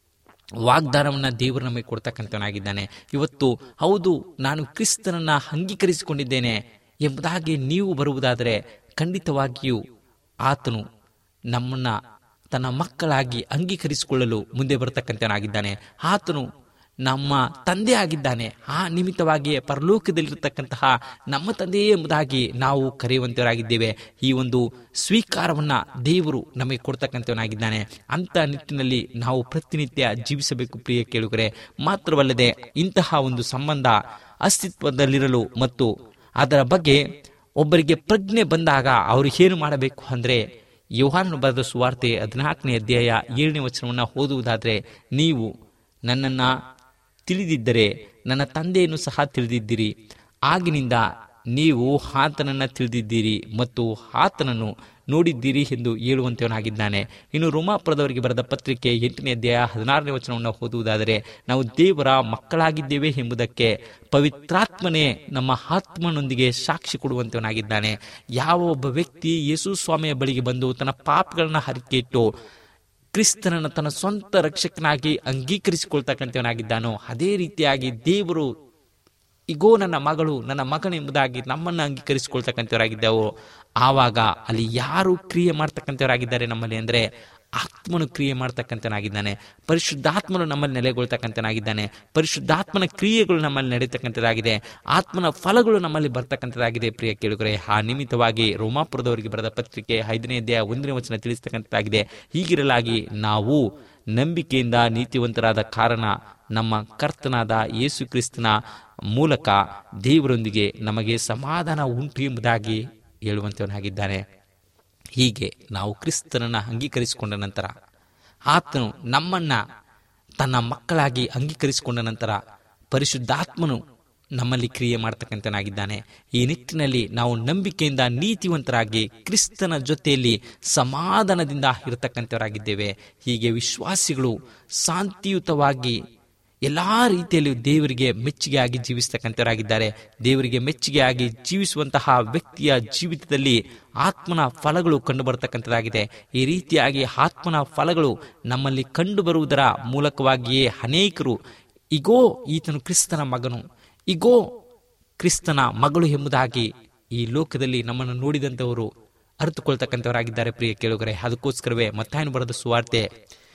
ವಾಗ್ದಾನವನ್ನ ದೇವರು ನಮಗೆ ಕೊಡ್ತಕ್ಕಂಥವನಾಗಿದ್ದಾನೆ ಇವತ್ತು ಹೌದು ನಾನು ಕ್ರಿಸ್ತನನ್ನ ಅಂಗೀಕರಿಸಿಕೊಂಡಿದ್ದೇನೆ ಎಂಬುದಾಗಿ ನೀವು ಬರುವುದಾದರೆ ಖಂಡಿತವಾಗಿಯೂ ಆತನು ನಮ್ಮನ್ನ ತನ್ನ ಮಕ್ಕಳಾಗಿ ಅಂಗೀಕರಿಸಿಕೊಳ್ಳಲು ಮುಂದೆ ಬರತಕ್ಕಂಥವನಾಗಿದ್ದಾನೆ ಆತನು ನಮ್ಮ ತಂದೆ ಆಗಿದ್ದಾನೆ ಆ ನಿಮಿತ್ತವಾಗಿಯೇ ಪರಲೋಕದಲ್ಲಿರ್ತಕ್ಕಂತಹ ನಮ್ಮ ತಂದೆಯೇ ಎಂಬುದಾಗಿ ನಾವು ಕರೆಯುವಂತವರಾಗಿದ್ದೇವೆ ಈ ಒಂದು ಸ್ವೀಕಾರವನ್ನ ದೇವರು ನಮಗೆ ಕೊಡ್ತಕ್ಕಂಥವನಾಗಿದ್ದಾನೆ ಅಂತ ನಿಟ್ಟಿನಲ್ಲಿ ನಾವು ಪ್ರತಿನಿತ್ಯ ಜೀವಿಸಬೇಕು ಪ್ರಿಯ ಕೇಳುಗರೆ ಮಾತ್ರವಲ್ಲದೆ ಇಂತಹ ಒಂದು ಸಂಬಂಧ ಅಸ್ತಿತ್ವದಲ್ಲಿರಲು ಮತ್ತು ಅದರ ಬಗ್ಗೆ ಒಬ್ಬರಿಗೆ ಪ್ರಜ್ಞೆ ಬಂದಾಗ ಅವರು ಏನು ಮಾಡಬೇಕು ಅಂದ್ರೆ ಯೋಹಾನನು ಬರೆದ ಸುವಾರ್ತೆ ಹದಿನಾಲ್ಕನೇ ಅಧ್ಯಾಯ ಏಳನೇ ವಚನವನ್ನು ಓದುವುದಾದ್ರೆ ನೀವು ನನ್ನನ್ನ ತಿಳಿದಿದ್ದರೆ ನನ್ನ ತಂದೆಯನ್ನು ಸಹ ತಿಳಿದಿದ್ದೀರಿ ಆಗಿನಿಂದ ನೀವು ಆತನನ್ನ ತಿಳಿದಿದ್ದೀರಿ ಮತ್ತು ಆತನನ್ನು ನೋಡಿದ್ದೀರಿ ಎಂದು ಹೇಳುವಂತವನಾಗಿದ್ದಾನೆ ಇನ್ನು ರೋಮಾಪುರದವರಿಗೆ ಬರೆದ ಪತ್ರಿಕೆ ಎಂಟನೇ ಅಧ್ಯಾಯ ಹದಿನಾರನೇ ವಚನವನ್ನು ಓದುವುದಾದರೆ ನಾವು ದೇವರ ಮಕ್ಕಳಾಗಿದ್ದೇವೆ ಎಂಬುದಕ್ಕೆ ಪವಿತ್ರಾತ್ಮನೇ ನಮ್ಮ ಆತ್ಮನೊಂದಿಗೆ ಸಾಕ್ಷಿ ಕೊಡುವಂತವನಾಗಿದ್ದಾನೆ ಯಾವ ಒಬ್ಬ ವ್ಯಕ್ತಿ ಯೇಸು ಸ್ವಾಮಿಯ ಬಳಿಗೆ ಬಂದು ತನ್ನ ಪಾಪಗಳನ್ನ ಹರಿಕೆ ಇಟ್ಟು ಕ್ರಿಸ್ತನನ್ನು ತನ್ನ ಸ್ವಂತ ರಕ್ಷಕನಾಗಿ ಅಂಗೀಕರಿಸಿಕೊಳ್ತಕ್ಕಂಥವನಾಗಿದ್ದಾನೋ ಅದೇ ರೀತಿಯಾಗಿ ದೇವರು ಇಗೋ ನನ್ನ ಮಗಳು ನನ್ನ ಮಗನೆಂಬುದಾಗಿ ನಮ್ಮನ್ನು ಅಂಗೀಕರಿಸಿಕೊಳ್ತಕ್ಕಂಥವರಾಗಿದ್ದೆವು ಆವಾಗ ಅಲ್ಲಿ ಯಾರು ಕ್ರಿಯೆ ಮಾಡ್ತಕ್ಕಂಥವರಾಗಿದ್ದಾರೆ ನಮ್ಮಲ್ಲಿ ಅಂದರೆ ಆತ್ಮನು ಕ್ರಿಯೆ ಮಾಡ್ತಕ್ಕಂಥನಾಗಿದ್ದಾನೆ ಪರಿಶುದ್ಧಾತ್ಮನು ನಮ್ಮಲ್ಲಿ ನೆಲೆಗೊಳ್ತಕ್ಕಂಥನಾಗಿದ್ದಾನೆ ಪರಿಶುದ್ಧಾತ್ಮನ ಕ್ರಿಯೆಗಳು ನಮ್ಮಲ್ಲಿ ನಡೀತಕ್ಕಂಥದ್ದಾಗಿದೆ ಆತ್ಮನ ಫಲಗಳು ನಮ್ಮಲ್ಲಿ ಬರ್ತಕ್ಕಂಥದ್ದಾಗಿದೆ ಪ್ರಿಯ ಕೇಳುಗರೆ ಆ ನಿಮಿತ್ತವಾಗಿ ರೋಮಾಪುರದವರಿಗೆ ಬರೆದ ಪತ್ರಿಕೆ ಐದನೇ ಅಧ್ಯಾಯ ಒಂದನೇ ವಚನ ತಿಳಿಸ್ತಕ್ಕಂಥದ್ದಾಗಿದೆ ಹೀಗಿರಲಾಗಿ ನಾವು ನಂಬಿಕೆಯಿಂದ ನೀತಿವಂತರಾದ ಕಾರಣ ನಮ್ಮ ಕರ್ತನಾದ ಯೇಸು ಕ್ರಿಸ್ತನ ಮೂಲಕ ದೇವರೊಂದಿಗೆ ನಮಗೆ ಸಮಾಧಾನ ಉಂಟು ಎಂಬುದಾಗಿ ಹೇಳುವಂತವನಾಗಿದ್ದಾನೆ ಹೀಗೆ ನಾವು ಕ್ರಿಸ್ತನನ್ನ ಅಂಗೀಕರಿಸಿಕೊಂಡ ನಂತರ ಆತನು ನಮ್ಮನ್ನ ತನ್ನ ಮಕ್ಕಳಾಗಿ ಅಂಗೀಕರಿಸಿಕೊಂಡ ನಂತರ ಪರಿಶುದ್ಧಾತ್ಮನು ನಮ್ಮಲ್ಲಿ ಕ್ರಿಯೆ ಮಾಡ್ತಕ್ಕಂಥನಾಗಿದ್ದಾನೆ ಈ ನಿಟ್ಟಿನಲ್ಲಿ ನಾವು ನಂಬಿಕೆಯಿಂದ ನೀತಿವಂತರಾಗಿ ಕ್ರಿಸ್ತನ ಜೊತೆಯಲ್ಲಿ ಸಮಾಧಾನದಿಂದ ಇರತಕ್ಕಂಥವರಾಗಿದ್ದೇವೆ ಹೀಗೆ ವಿಶ್ವಾಸಿಗಳು ಶಾಂತಿಯುತವಾಗಿ ಎಲ್ಲಾ ರೀತಿಯಲ್ಲಿ ದೇವರಿಗೆ ಮೆಚ್ಚುಗೆಯಾಗಿ ಜೀವಿಸ್ತಕ್ಕಂಥವರಾಗಿದ್ದಾರೆ ದೇವರಿಗೆ ಮೆಚ್ಚುಗೆಯಾಗಿ ಜೀವಿಸುವಂತಹ ವ್ಯಕ್ತಿಯ ಜೀವಿತದಲ್ಲಿ ಆತ್ಮನ ಫಲಗಳು ಕಂಡು ಬರತಕ್ಕಂಥದ್ದಾಗಿದೆ ಈ ರೀತಿಯಾಗಿ ಆತ್ಮನ ಫಲಗಳು ನಮ್ಮಲ್ಲಿ ಕಂಡು ಬರುವುದರ ಮೂಲಕವಾಗಿಯೇ ಅನೇಕರು ಇಗೋ ಈತನು ಕ್ರಿಸ್ತನ ಮಗನು ಇಗೋ ಕ್ರಿಸ್ತನ ಮಗಳು ಎಂಬುದಾಗಿ ಈ ಲೋಕದಲ್ಲಿ ನಮ್ಮನ್ನು ನೋಡಿದಂಥವರು ಅರಿತುಕೊಳ್ತಕ್ಕಂಥವರಾಗಿದ್ದಾರೆ ಪ್ರಿಯ ಕೇಳುಗರೆ ಅದಕ್ಕೋಸ್ಕರವೇ ಮತ್ತಾಯನು ಬರೆದ ಸುವಾರ್ತೆ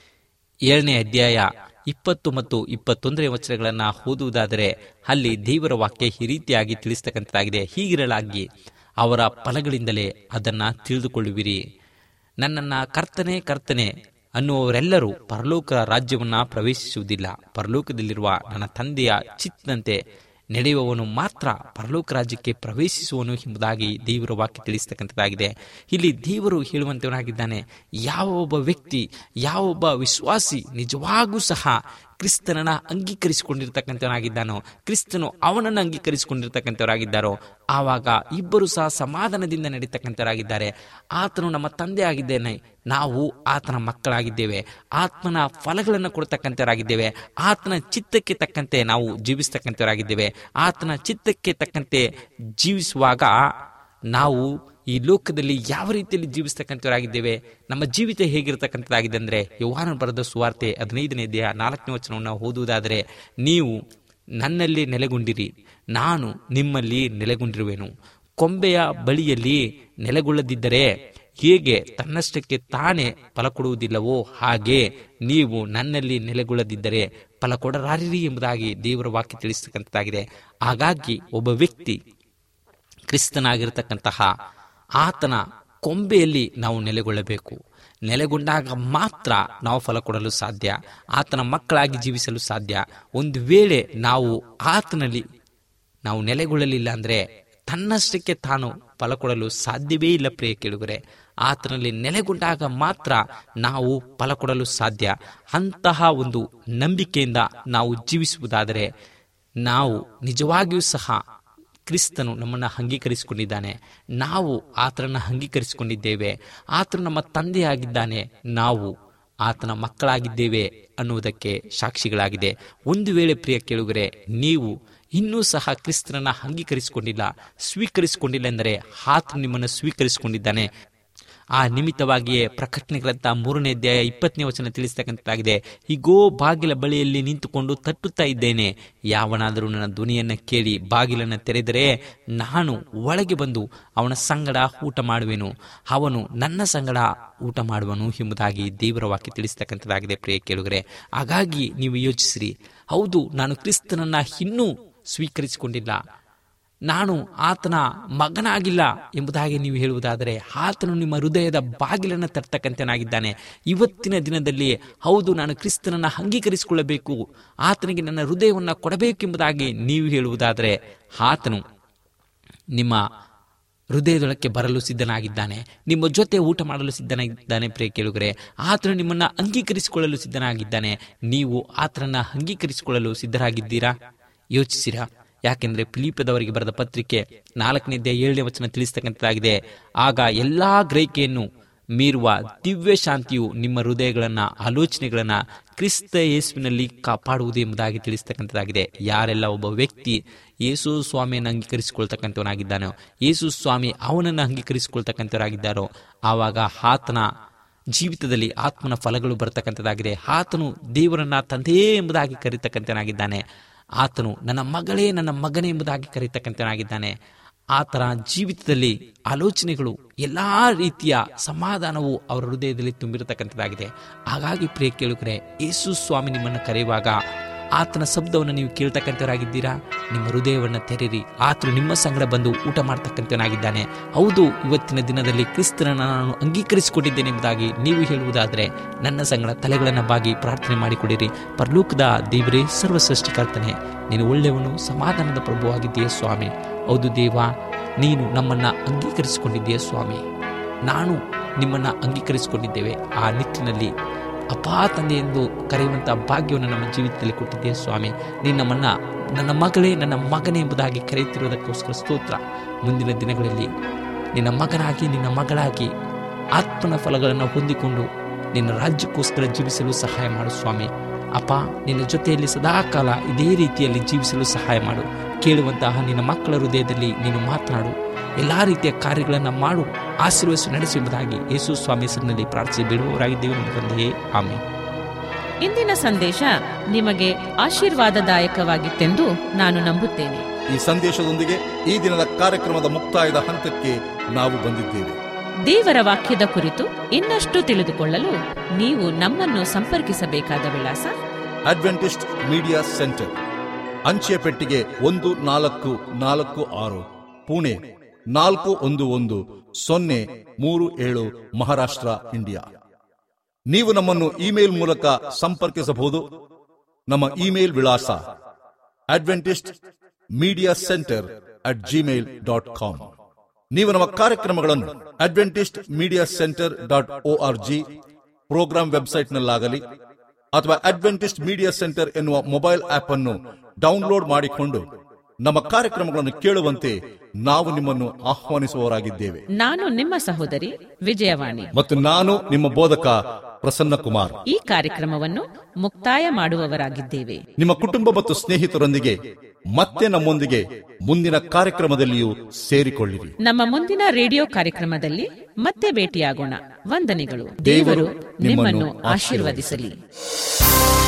ಏಳನೇ ಅಧ್ಯಾಯ ಇಪ್ಪತ್ತು ಮತ್ತು ಇಪ್ಪತ್ತೊಂದನೇ ವಚನಗಳನ್ನ ಓದುವುದಾದರೆ ಅಲ್ಲಿ ದೇವರ ವಾಕ್ಯ ಈ ರೀತಿಯಾಗಿ ತಿಳಿಸ್ತಕ್ಕಂಥದ್ದಾಗಿದೆ ಹೀಗಿರಲಾಗಿ ಅವರ ಫಲಗಳಿಂದಲೇ ಅದನ್ನ ತಿಳಿದುಕೊಳ್ಳುವಿರಿ ನನ್ನನ್ನ ಕರ್ತನೆ ಕರ್ತನೆ ಅನ್ನುವವರೆಲ್ಲರೂ ಪರಲೋಕ ರಾಜ್ಯವನ್ನ ಪ್ರವೇಶಿಸುವುದಿಲ್ಲ ಪರಲೋಕದಲ್ಲಿರುವ ನನ್ನ ತಂದೆಯ ಚಿತ್ತಂತೆ ನಡೆಯುವವನು ಮಾತ್ರ ಪರಲೋಕ ರಾಜ್ಯಕ್ಕೆ ಪ್ರವೇಶಿಸುವನು ಎಂಬುದಾಗಿ ದೇವರ ವಾಕ್ಯ ತಿಳಿಸ್ತಕ್ಕಂಥದ್ದಾಗಿದೆ ಇಲ್ಲಿ ದೇವರು ಹೇಳುವಂತವನಾಗಿದ್ದಾನೆ ಯಾವ ಒಬ್ಬ ವ್ಯಕ್ತಿ ಯಾವ ಒಬ್ಬ ವಿಶ್ವಾಸಿ ನಿಜವಾಗೂ ಸಹ ಕ್ರಿಸ್ತನನ್ನ ಅಂಗೀಕರಿಸಿಕೊಂಡಿರ್ತಕ್ಕಂಥವನಾಗಿದ್ದಾನೋ ಕ್ರಿಸ್ತನು ಅವನನ್ನು ಅಂಗೀಕರಿಸಿಕೊಂಡಿರ್ತಕ್ಕಂಥವರಾಗಿದ್ದಾರೋ ಆವಾಗ ಇಬ್ಬರು ಸಹ ಸಮಾಧಾನದಿಂದ ನಡೀತಕ್ಕಂಥವರಾಗಿದ್ದಾರೆ ಆತನು ನಮ್ಮ ತಂದೆ ಆಗಿದ್ದೇನೆ ನಾವು ಆತನ ಮಕ್ಕಳಾಗಿದ್ದೇವೆ ಆತ್ಮನ ಫಲಗಳನ್ನು ಕೊಡ್ತಕ್ಕಂಥವರಾಗಿದ್ದೇವೆ ಆತನ ಚಿತ್ತಕ್ಕೆ ತಕ್ಕಂತೆ ನಾವು ಜೀವಿಸ್ತಕ್ಕಂಥವರಾಗಿದ್ದೇವೆ ಆತನ ಚಿತ್ತಕ್ಕೆ ತಕ್ಕಂತೆ ಜೀವಿಸುವಾಗ ನಾವು ಈ ಲೋಕದಲ್ಲಿ ಯಾವ ರೀತಿಯಲ್ಲಿ ಜೀವಿಸ್ತಕ್ಕಂಥವರಾಗಿದ್ದೇವೆ ನಮ್ಮ ಜೀವಿತ ಹೇಗಿರ್ತಕ್ಕಂಥದ್ದಾಗಿದೆ ಅಂದರೆ ಯೋಹಾನ ಬರೆದ ಸುವಾರ್ತೆ ಹದಿನೈದನೇ ದೇಹ ನಾಲ್ಕನೇ ವಚನವನ್ನು ಓದುವುದಾದರೆ ನೀವು ನನ್ನಲ್ಲಿ ನೆಲೆಗೊಂಡಿರಿ ನಾನು ನಿಮ್ಮಲ್ಲಿ ನೆಲೆಗೊಂಡಿರುವೆನು ಕೊಂಬೆಯ ಬಳಿಯಲ್ಲಿ ನೆಲೆಗೊಳ್ಳದಿದ್ದರೆ ಹೇಗೆ ತನ್ನಷ್ಟಕ್ಕೆ ತಾನೇ ಫಲ ಕೊಡುವುದಿಲ್ಲವೋ ಹಾಗೆ ನೀವು ನನ್ನಲ್ಲಿ ನೆಲೆಗೊಳ್ಳದಿದ್ದರೆ ಫಲ ಕೊಡರಾರಿರಿ ಎಂಬುದಾಗಿ ದೇವರ ವಾಕ್ಯ ತಿಳಿಸ್ತಕ್ಕಂಥದ್ದಾಗಿದೆ ಹಾಗಾಗಿ ಒಬ್ಬ ವ್ಯಕ್ತಿ ಕ್ರಿಸ್ತನಾಗಿರ್ತಕ್ಕಂತಹ ಆತನ ಕೊಂಬೆಯಲ್ಲಿ ನಾವು ನೆಲೆಗೊಳ್ಳಬೇಕು ನೆಲೆಗೊಂಡಾಗ ಮಾತ್ರ ನಾವು ಫಲ ಕೊಡಲು ಸಾಧ್ಯ ಆತನ ಮಕ್ಕಳಾಗಿ ಜೀವಿಸಲು ಸಾಧ್ಯ ಒಂದು ವೇಳೆ ನಾವು ಆತನಲ್ಲಿ ನಾವು ನೆಲೆಗೊಳ್ಳಲಿಲ್ಲ ಅಂದರೆ ತನ್ನಷ್ಟಕ್ಕೆ ತಾನು ಫಲ ಕೊಡಲು ಸಾಧ್ಯವೇ ಇಲ್ಲ ಪ್ರಿಯ ಕೇಳುಗರೆ ಆತನಲ್ಲಿ ನೆಲೆಗೊಂಡಾಗ ಮಾತ್ರ ನಾವು ಫಲ ಕೊಡಲು ಸಾಧ್ಯ ಅಂತಹ ಒಂದು ನಂಬಿಕೆಯಿಂದ ನಾವು ಜೀವಿಸುವುದಾದರೆ ನಾವು ನಿಜವಾಗಿಯೂ ಸಹ ಕ್ರಿಸ್ತನು ನಮ್ಮನ್ನು ಅಂಗೀಕರಿಸಿಕೊಂಡಿದ್ದಾನೆ ನಾವು ಆತನನ್ನು ಅಂಗೀಕರಿಸಿಕೊಂಡಿದ್ದೇವೆ ಆತನು ನಮ್ಮ ತಂದೆಯಾಗಿದ್ದಾನೆ ನಾವು ಆತನ ಮಕ್ಕಳಾಗಿದ್ದೇವೆ ಅನ್ನುವುದಕ್ಕೆ ಸಾಕ್ಷಿಗಳಾಗಿದೆ ಒಂದು ವೇಳೆ ಪ್ರಿಯ ಕೇಳುಗರೆ ನೀವು ಇನ್ನೂ ಸಹ ಕ್ರಿಸ್ತನನ್ನ ಅಂಗೀಕರಿಸಿಕೊಂಡಿಲ್ಲ ಸ್ವೀಕರಿಸಿಕೊಂಡಿಲ್ಲ ಎಂದರೆ ಆತನು ನಿಮ್ಮನ್ನು ಸ್ವೀಕರಿಸಿಕೊಂಡಿದ್ದಾನೆ ಆ ನಿಮಿತ್ತವಾಗಿಯೇ ಪ್ರಕಟಣೆ ಗ್ರಂಥ ಮೂರನೇ ಅಧ್ಯಾಯ ಇಪ್ಪತ್ತನೇ ವಚನ ತಿಳಿಸ್ತಕ್ಕಂಥದ್ದಾಗಿದೆ ಹೀಗೋ ಬಾಗಿಲ ಬಳಿಯಲ್ಲಿ ನಿಂತುಕೊಂಡು ತಟ್ಟುತ್ತಾ ಇದ್ದೇನೆ ಯಾವನಾದರೂ ನನ್ನ ಧ್ವನಿಯನ್ನು ಕೇಳಿ ಬಾಗಿಲನ್ನು ತೆರೆದರೆ ನಾನು ಒಳಗೆ ಬಂದು ಅವನ ಸಂಗಡ ಊಟ ಮಾಡುವೆನು ಅವನು ನನ್ನ ಸಂಗಡ ಊಟ ಮಾಡುವನು ಎಂಬುದಾಗಿ ದೇವರ ವಾಕ್ಯ ತಿಳಿಸ್ತಕ್ಕಂಥದ್ದಾಗಿದೆ ಪ್ರಿಯ ಕೇಳುಗರೆ ಹಾಗಾಗಿ ನೀವು ಯೋಚಿಸಿರಿ ಹೌದು ನಾನು ಕ್ರಿಸ್ತನನ್ನ ಇನ್ನೂ ಸ್ವೀಕರಿಸಿಕೊಂಡಿಲ್ಲ ನಾನು ಆತನ ಮಗನಾಗಿಲ್ಲ ಎಂಬುದಾಗಿ ನೀವು ಹೇಳುವುದಾದರೆ ಆತನು ನಿಮ್ಮ ಹೃದಯದ ಬಾಗಿಲನ್ನು ತರ್ತಕ್ಕಂಥನಾಗಿದ್ದಾನೆ ಇವತ್ತಿನ ದಿನದಲ್ಲಿ ಹೌದು ನಾನು ಕ್ರಿಸ್ತನನ್ನು ಅಂಗೀಕರಿಸಿಕೊಳ್ಳಬೇಕು ಆತನಿಗೆ ನನ್ನ ಹೃದಯವನ್ನು ಕೊಡಬೇಕೆಂಬುದಾಗಿ ನೀವು ಹೇಳುವುದಾದರೆ ಆತನು ನಿಮ್ಮ ಹೃದಯದೊಳಕ್ಕೆ ಬರಲು ಸಿದ್ಧನಾಗಿದ್ದಾನೆ ನಿಮ್ಮ ಜೊತೆ ಊಟ ಮಾಡಲು ಸಿದ್ಧನಾಗಿದ್ದಾನೆ ಪ್ರಿಯ ಕೇಳುಗರೆ ಆತನು ನಿಮ್ಮನ್ನ ಅಂಗೀಕರಿಸಿಕೊಳ್ಳಲು ಸಿದ್ಧನಾಗಿದ್ದಾನೆ ನೀವು ಆತನನ್ನ ಅಂಗೀಕರಿಸಿಕೊಳ್ಳಲು ಸಿದ್ಧರಾಗಿದ್ದೀರಾ ಯೋಚಿಸಿರಾ ಯಾಕೆಂದ್ರೆ ಫಿಲಿಪದವರಿಗೆ ಬರೆದ ಪತ್ರಿಕೆ ನಾಲ್ಕನೇ ಏಳನೇ ವಚನ ತಿಳಿಸ್ತಕ್ಕಂಥದ್ದಾಗಿದೆ ಆಗ ಎಲ್ಲಾ ಗ್ರಹಿಕೆಯನ್ನು ಮೀರುವ ದಿವ್ಯ ಶಾಂತಿಯು ನಿಮ್ಮ ಹೃದಯಗಳನ್ನ ಆಲೋಚನೆಗಳನ್ನ ಕ್ರಿಸ್ತ ಯೇಸುವಿನಲ್ಲಿ ಕಾಪಾಡುವುದು ಎಂಬುದಾಗಿ ತಿಳಿಸ್ತಕ್ಕಂಥದ್ದಾಗಿದೆ ಯಾರೆಲ್ಲ ಒಬ್ಬ ವ್ಯಕ್ತಿ ಯೇಸು ಸ್ವಾಮಿಯನ್ನು ಅಂಗೀಕರಿಸಿಕೊಳ್ತಕ್ಕಂಥವನಾಗಿದ್ದಾನೋ ಯೇಸು ಸ್ವಾಮಿ ಅವನನ್ನು ಅಂಗೀಕರಿಸಿಕೊಳ್ತಕ್ಕಂಥವರಾಗಿದ್ದಾರೋ ಆವಾಗ ಆತನ ಜೀವಿತದಲ್ಲಿ ಆತ್ಮನ ಫಲಗಳು ಬರ್ತಕ್ಕಂಥದ್ದಾಗಿದೆ ಆತನು ದೇವರನ್ನ ತಂದೆಯೇ ಎಂಬುದಾಗಿ ಕರೀತಕ್ಕಂಥನಾಗಿದ್ದಾನೆ ಆತನು ನನ್ನ ಮಗಳೇ ನನ್ನ ಮಗನೇ ಎಂಬುದಾಗಿ ಕರೀತಕ್ಕಂಥನಾಗಿದ್ದಾನೆ ಆತನ ಜೀವಿತದಲ್ಲಿ ಆಲೋಚನೆಗಳು ಎಲ್ಲಾ ರೀತಿಯ ಸಮಾಧಾನವು ಅವರ ಹೃದಯದಲ್ಲಿ ತುಂಬಿರತಕ್ಕಂಥದ್ದಾಗಿದೆ ಹಾಗಾಗಿ ಪ್ರಿಯ ಕೇಳುಗರೆ ಯೇಸು ಸ್ವಾಮಿ ನಿಮ್ಮನ್ನು ಕರೆಯುವಾಗ ಆತನ ಶಬ್ದವನ್ನು ನೀವು ಕೇಳ್ತಕ್ಕಂಥವರಾಗಿದ್ದೀರಾ ನಿಮ್ಮ ಹೃದಯವನ್ನು ತೆರೆರಿ ಆತನು ನಿಮ್ಮ ಸಂಗಡ ಬಂದು ಊಟ ಮಾಡ್ತಕ್ಕಂಥವನಾಗಿದ್ದಾನೆ ಹೌದು ಇವತ್ತಿನ ದಿನದಲ್ಲಿ ಕ್ರಿಸ್ತನನ್ನು ನಾನು ಅಂಗೀಕರಿಸಿಕೊಂಡಿದ್ದೇನೆ ಎಂಬುದಾಗಿ ನೀವು ಹೇಳುವುದಾದರೆ ನನ್ನ ಸಂಗಡ ತಲೆಗಳನ್ನು ಬಾಗಿ ಪ್ರಾರ್ಥನೆ ಮಾಡಿಕೊಡಿರಿ ಪರಲೋಕದ ದೇವರೇ ಸರ್ವ ಸೃಷ್ಟಿಕರ್ತನೆ ನೀನು ಒಳ್ಳೆಯವನು ಸಮಾಧಾನದ ಪ್ರಭುವಾಗಿದ್ದೀಯ ಸ್ವಾಮಿ ಹೌದು ದೇವ ನೀನು ನಮ್ಮನ್ನ ಅಂಗೀಕರಿಸಿಕೊಂಡಿದ್ದೀಯ ಸ್ವಾಮಿ ನಾನು ನಿಮ್ಮನ್ನ ಅಂಗೀಕರಿಸಿಕೊಂಡಿದ್ದೇವೆ ಆ ನಿಟ್ಟಿನಲ್ಲಿ ಅಪ್ಪಾ ತಂದೆ ಎಂದು ಕರೆಯುವಂತಹ ಭಾಗ್ಯವನ್ನು ನಮ್ಮ ಜೀವಿತದಲ್ಲಿ ಕೊಟ್ಟಿದ್ದೀಯ ಸ್ವಾಮಿ ನೀನು ನಮ್ಮನ್ನ ನನ್ನ ಮಗಳೇ ನನ್ನ ಮಗನೇ ಎಂಬುದಾಗಿ ಕರೆಯುತ್ತಿರುವುದಕ್ಕೋಸ್ಕರ ಸ್ತೋತ್ರ ಮುಂದಿನ ದಿನಗಳಲ್ಲಿ ನಿನ್ನ ಮಗನಾಗಿ ನಿನ್ನ ಮಗಳಾಗಿ ಆತ್ಮನ ಫಲಗಳನ್ನು ಹೊಂದಿಕೊಂಡು ನಿನ್ನ ರಾಜ್ಯಕ್ಕೋಸ್ಕರ ಜೀವಿಸಲು ಸಹಾಯ ಮಾಡು ಸ್ವಾಮಿ ಅಪ್ಪ ನಿನ್ನ ಜೊತೆಯಲ್ಲಿ ಸದಾಕಾಲ ಇದೇ ರೀತಿಯಲ್ಲಿ ಜೀವಿಸಲು ಸಹಾಯ ಮಾಡು ಕೇಳುವಂತಹ ನಿನ್ನ ಮಕ್ಕಳ ಹೃದಯದಲ್ಲಿ ನೀನು ಮಾತನಾಡು ಎಲ್ಲಾ ರೀತಿಯ ಕಾರ್ಯಗಳನ್ನು ಮಾಡು ಆಶೀರ್ವದಿಸಿ ನಡೆಸು ಎಂಬುದಾಗಿ ಯೇಸು ಸ್ವಾಮಿ ಹೆಸರಿನಲ್ಲಿ ಪ್ರಾರ್ಥಿಸಿ ಬಿಡುವವರಾಗಿದ್ದೇವೆ ನಮ್ಮ ತಂದೆಯೇ ಆಮೆ ಇಂದಿನ ಸಂದೇಶ ನಿಮಗೆ ಆಶೀರ್ವಾದದಾಯಕವಾಗಿತ್ತೆಂದು ನಾನು ನಂಬುತ್ತೇನೆ ಈ ಸಂದೇಶದೊಂದಿಗೆ ಈ ದಿನದ ಕಾರ್ಯಕ್ರಮದ ಮುಕ್ತಾಯದ ಹಂತಕ್ಕೆ ನಾವು ಬಂದಿದ್ದೇವೆ ದೇವರ ವಾಕ್ಯದ ಕುರಿತು ಇನ್ನಷ್ಟು ತಿಳಿದುಕೊಳ್ಳಲು ನೀವು ನಮ್ಮನ್ನು ಸಂಪರ್ಕಿಸಬೇಕಾದ ವಿಳಾಸ ಅಡ್ವೆಂಟಿಸ್ಟ್ ಮೀಡಿಯಾ ಸೆಂಟರ್ ಅಂಚೆ ಪೆಟ್ಟಿಗೆ ಒಂದು ನಾಲ್ಕು ನಾಲ್ಕು ಆರು ಪುಣೆ ನಾಲ್ಕು ಒಂದು ಒಂದು ಸೊನ್ನೆ ಮೂರು ಏಳು ಮಹಾರಾಷ್ಟ್ರ ಇಂಡಿಯಾ ನೀವು ನಮ್ಮನ್ನು ಇಮೇಲ್ ಮೂಲಕ ಸಂಪರ್ಕಿಸಬಹುದು ನಮ್ಮ ಇಮೇಲ್ ವಿಳಾಸ adventist media centre at gmail dot com ನೀವು ನಮ್ಮ ಕಾರ್ಯಕ್ರಮಗಳನ್ನು adventist media centre dot O R G programme ವೆಬ್ಸೈಟ್ನಲ್ಲಾಗಲಿ ಅಥವಾ ಅಡ್ವೆಂಟಿಸ್ಟ್ ಮೀಡಿಯಾ ಸೆಂಟರ್ ಎನ್ನುವ ಮೊಬೈಲ್ ಆಪ್ ಅನ್ನು ಡೌನ್ಲೋಡ್ ಮಾಡಿಕೊಂಡು ನಮ್ಮ ಕಾರ್ಯಕ್ರಮಗಳನ್ನು ಕೇಳುವಂತೆ ನಾವು ನಿಮ್ಮನ್ನು ಆಹ್ವಾನಿಸುವವರಾಗಿದ್ದೇವೆ ನಾನು ನಿಮ್ಮ ಸಹೋದರಿ ವಿಜಯವಾಣಿ ಮತ್ತು ನಾನು ನಿಮ್ಮ ಬೋಧಕ ಪ್ರಸನ್ನ ಕುಮಾರ್ ಈ ಕಾರ್ಯಕ್ರಮವನ್ನು ಮುಕ್ತಾಯ ಮಾಡುವವರಾಗಿದ್ದೇವೆ ನಿಮ್ಮ ಕುಟುಂಬ ಮತ್ತು ಸ್ನೇಹಿತರೊಂದಿಗೆ ಮತ್ತೆ ನಮ್ಮೊಂದಿಗೆ ಮುಂದಿನ ಕಾರ್ಯಕ್ರಮದಲ್ಲಿಯೂ ಸೇರಿಕೊಳ್ಳಿರಿ ನಮ್ಮ ಮುಂದಿನ ರೇಡಿಯೋ ಕಾರ್ಯಕ್ರಮದಲ್ಲಿ ಮತ್ತೆ ಭೇಟಿಯಾಗೋಣ ವಂದನೆಗಳು ದೇವರು ದೇವರು ನಿಮ್ಮನ್ನು ಆಶೀರ್ವದಿಸಲಿ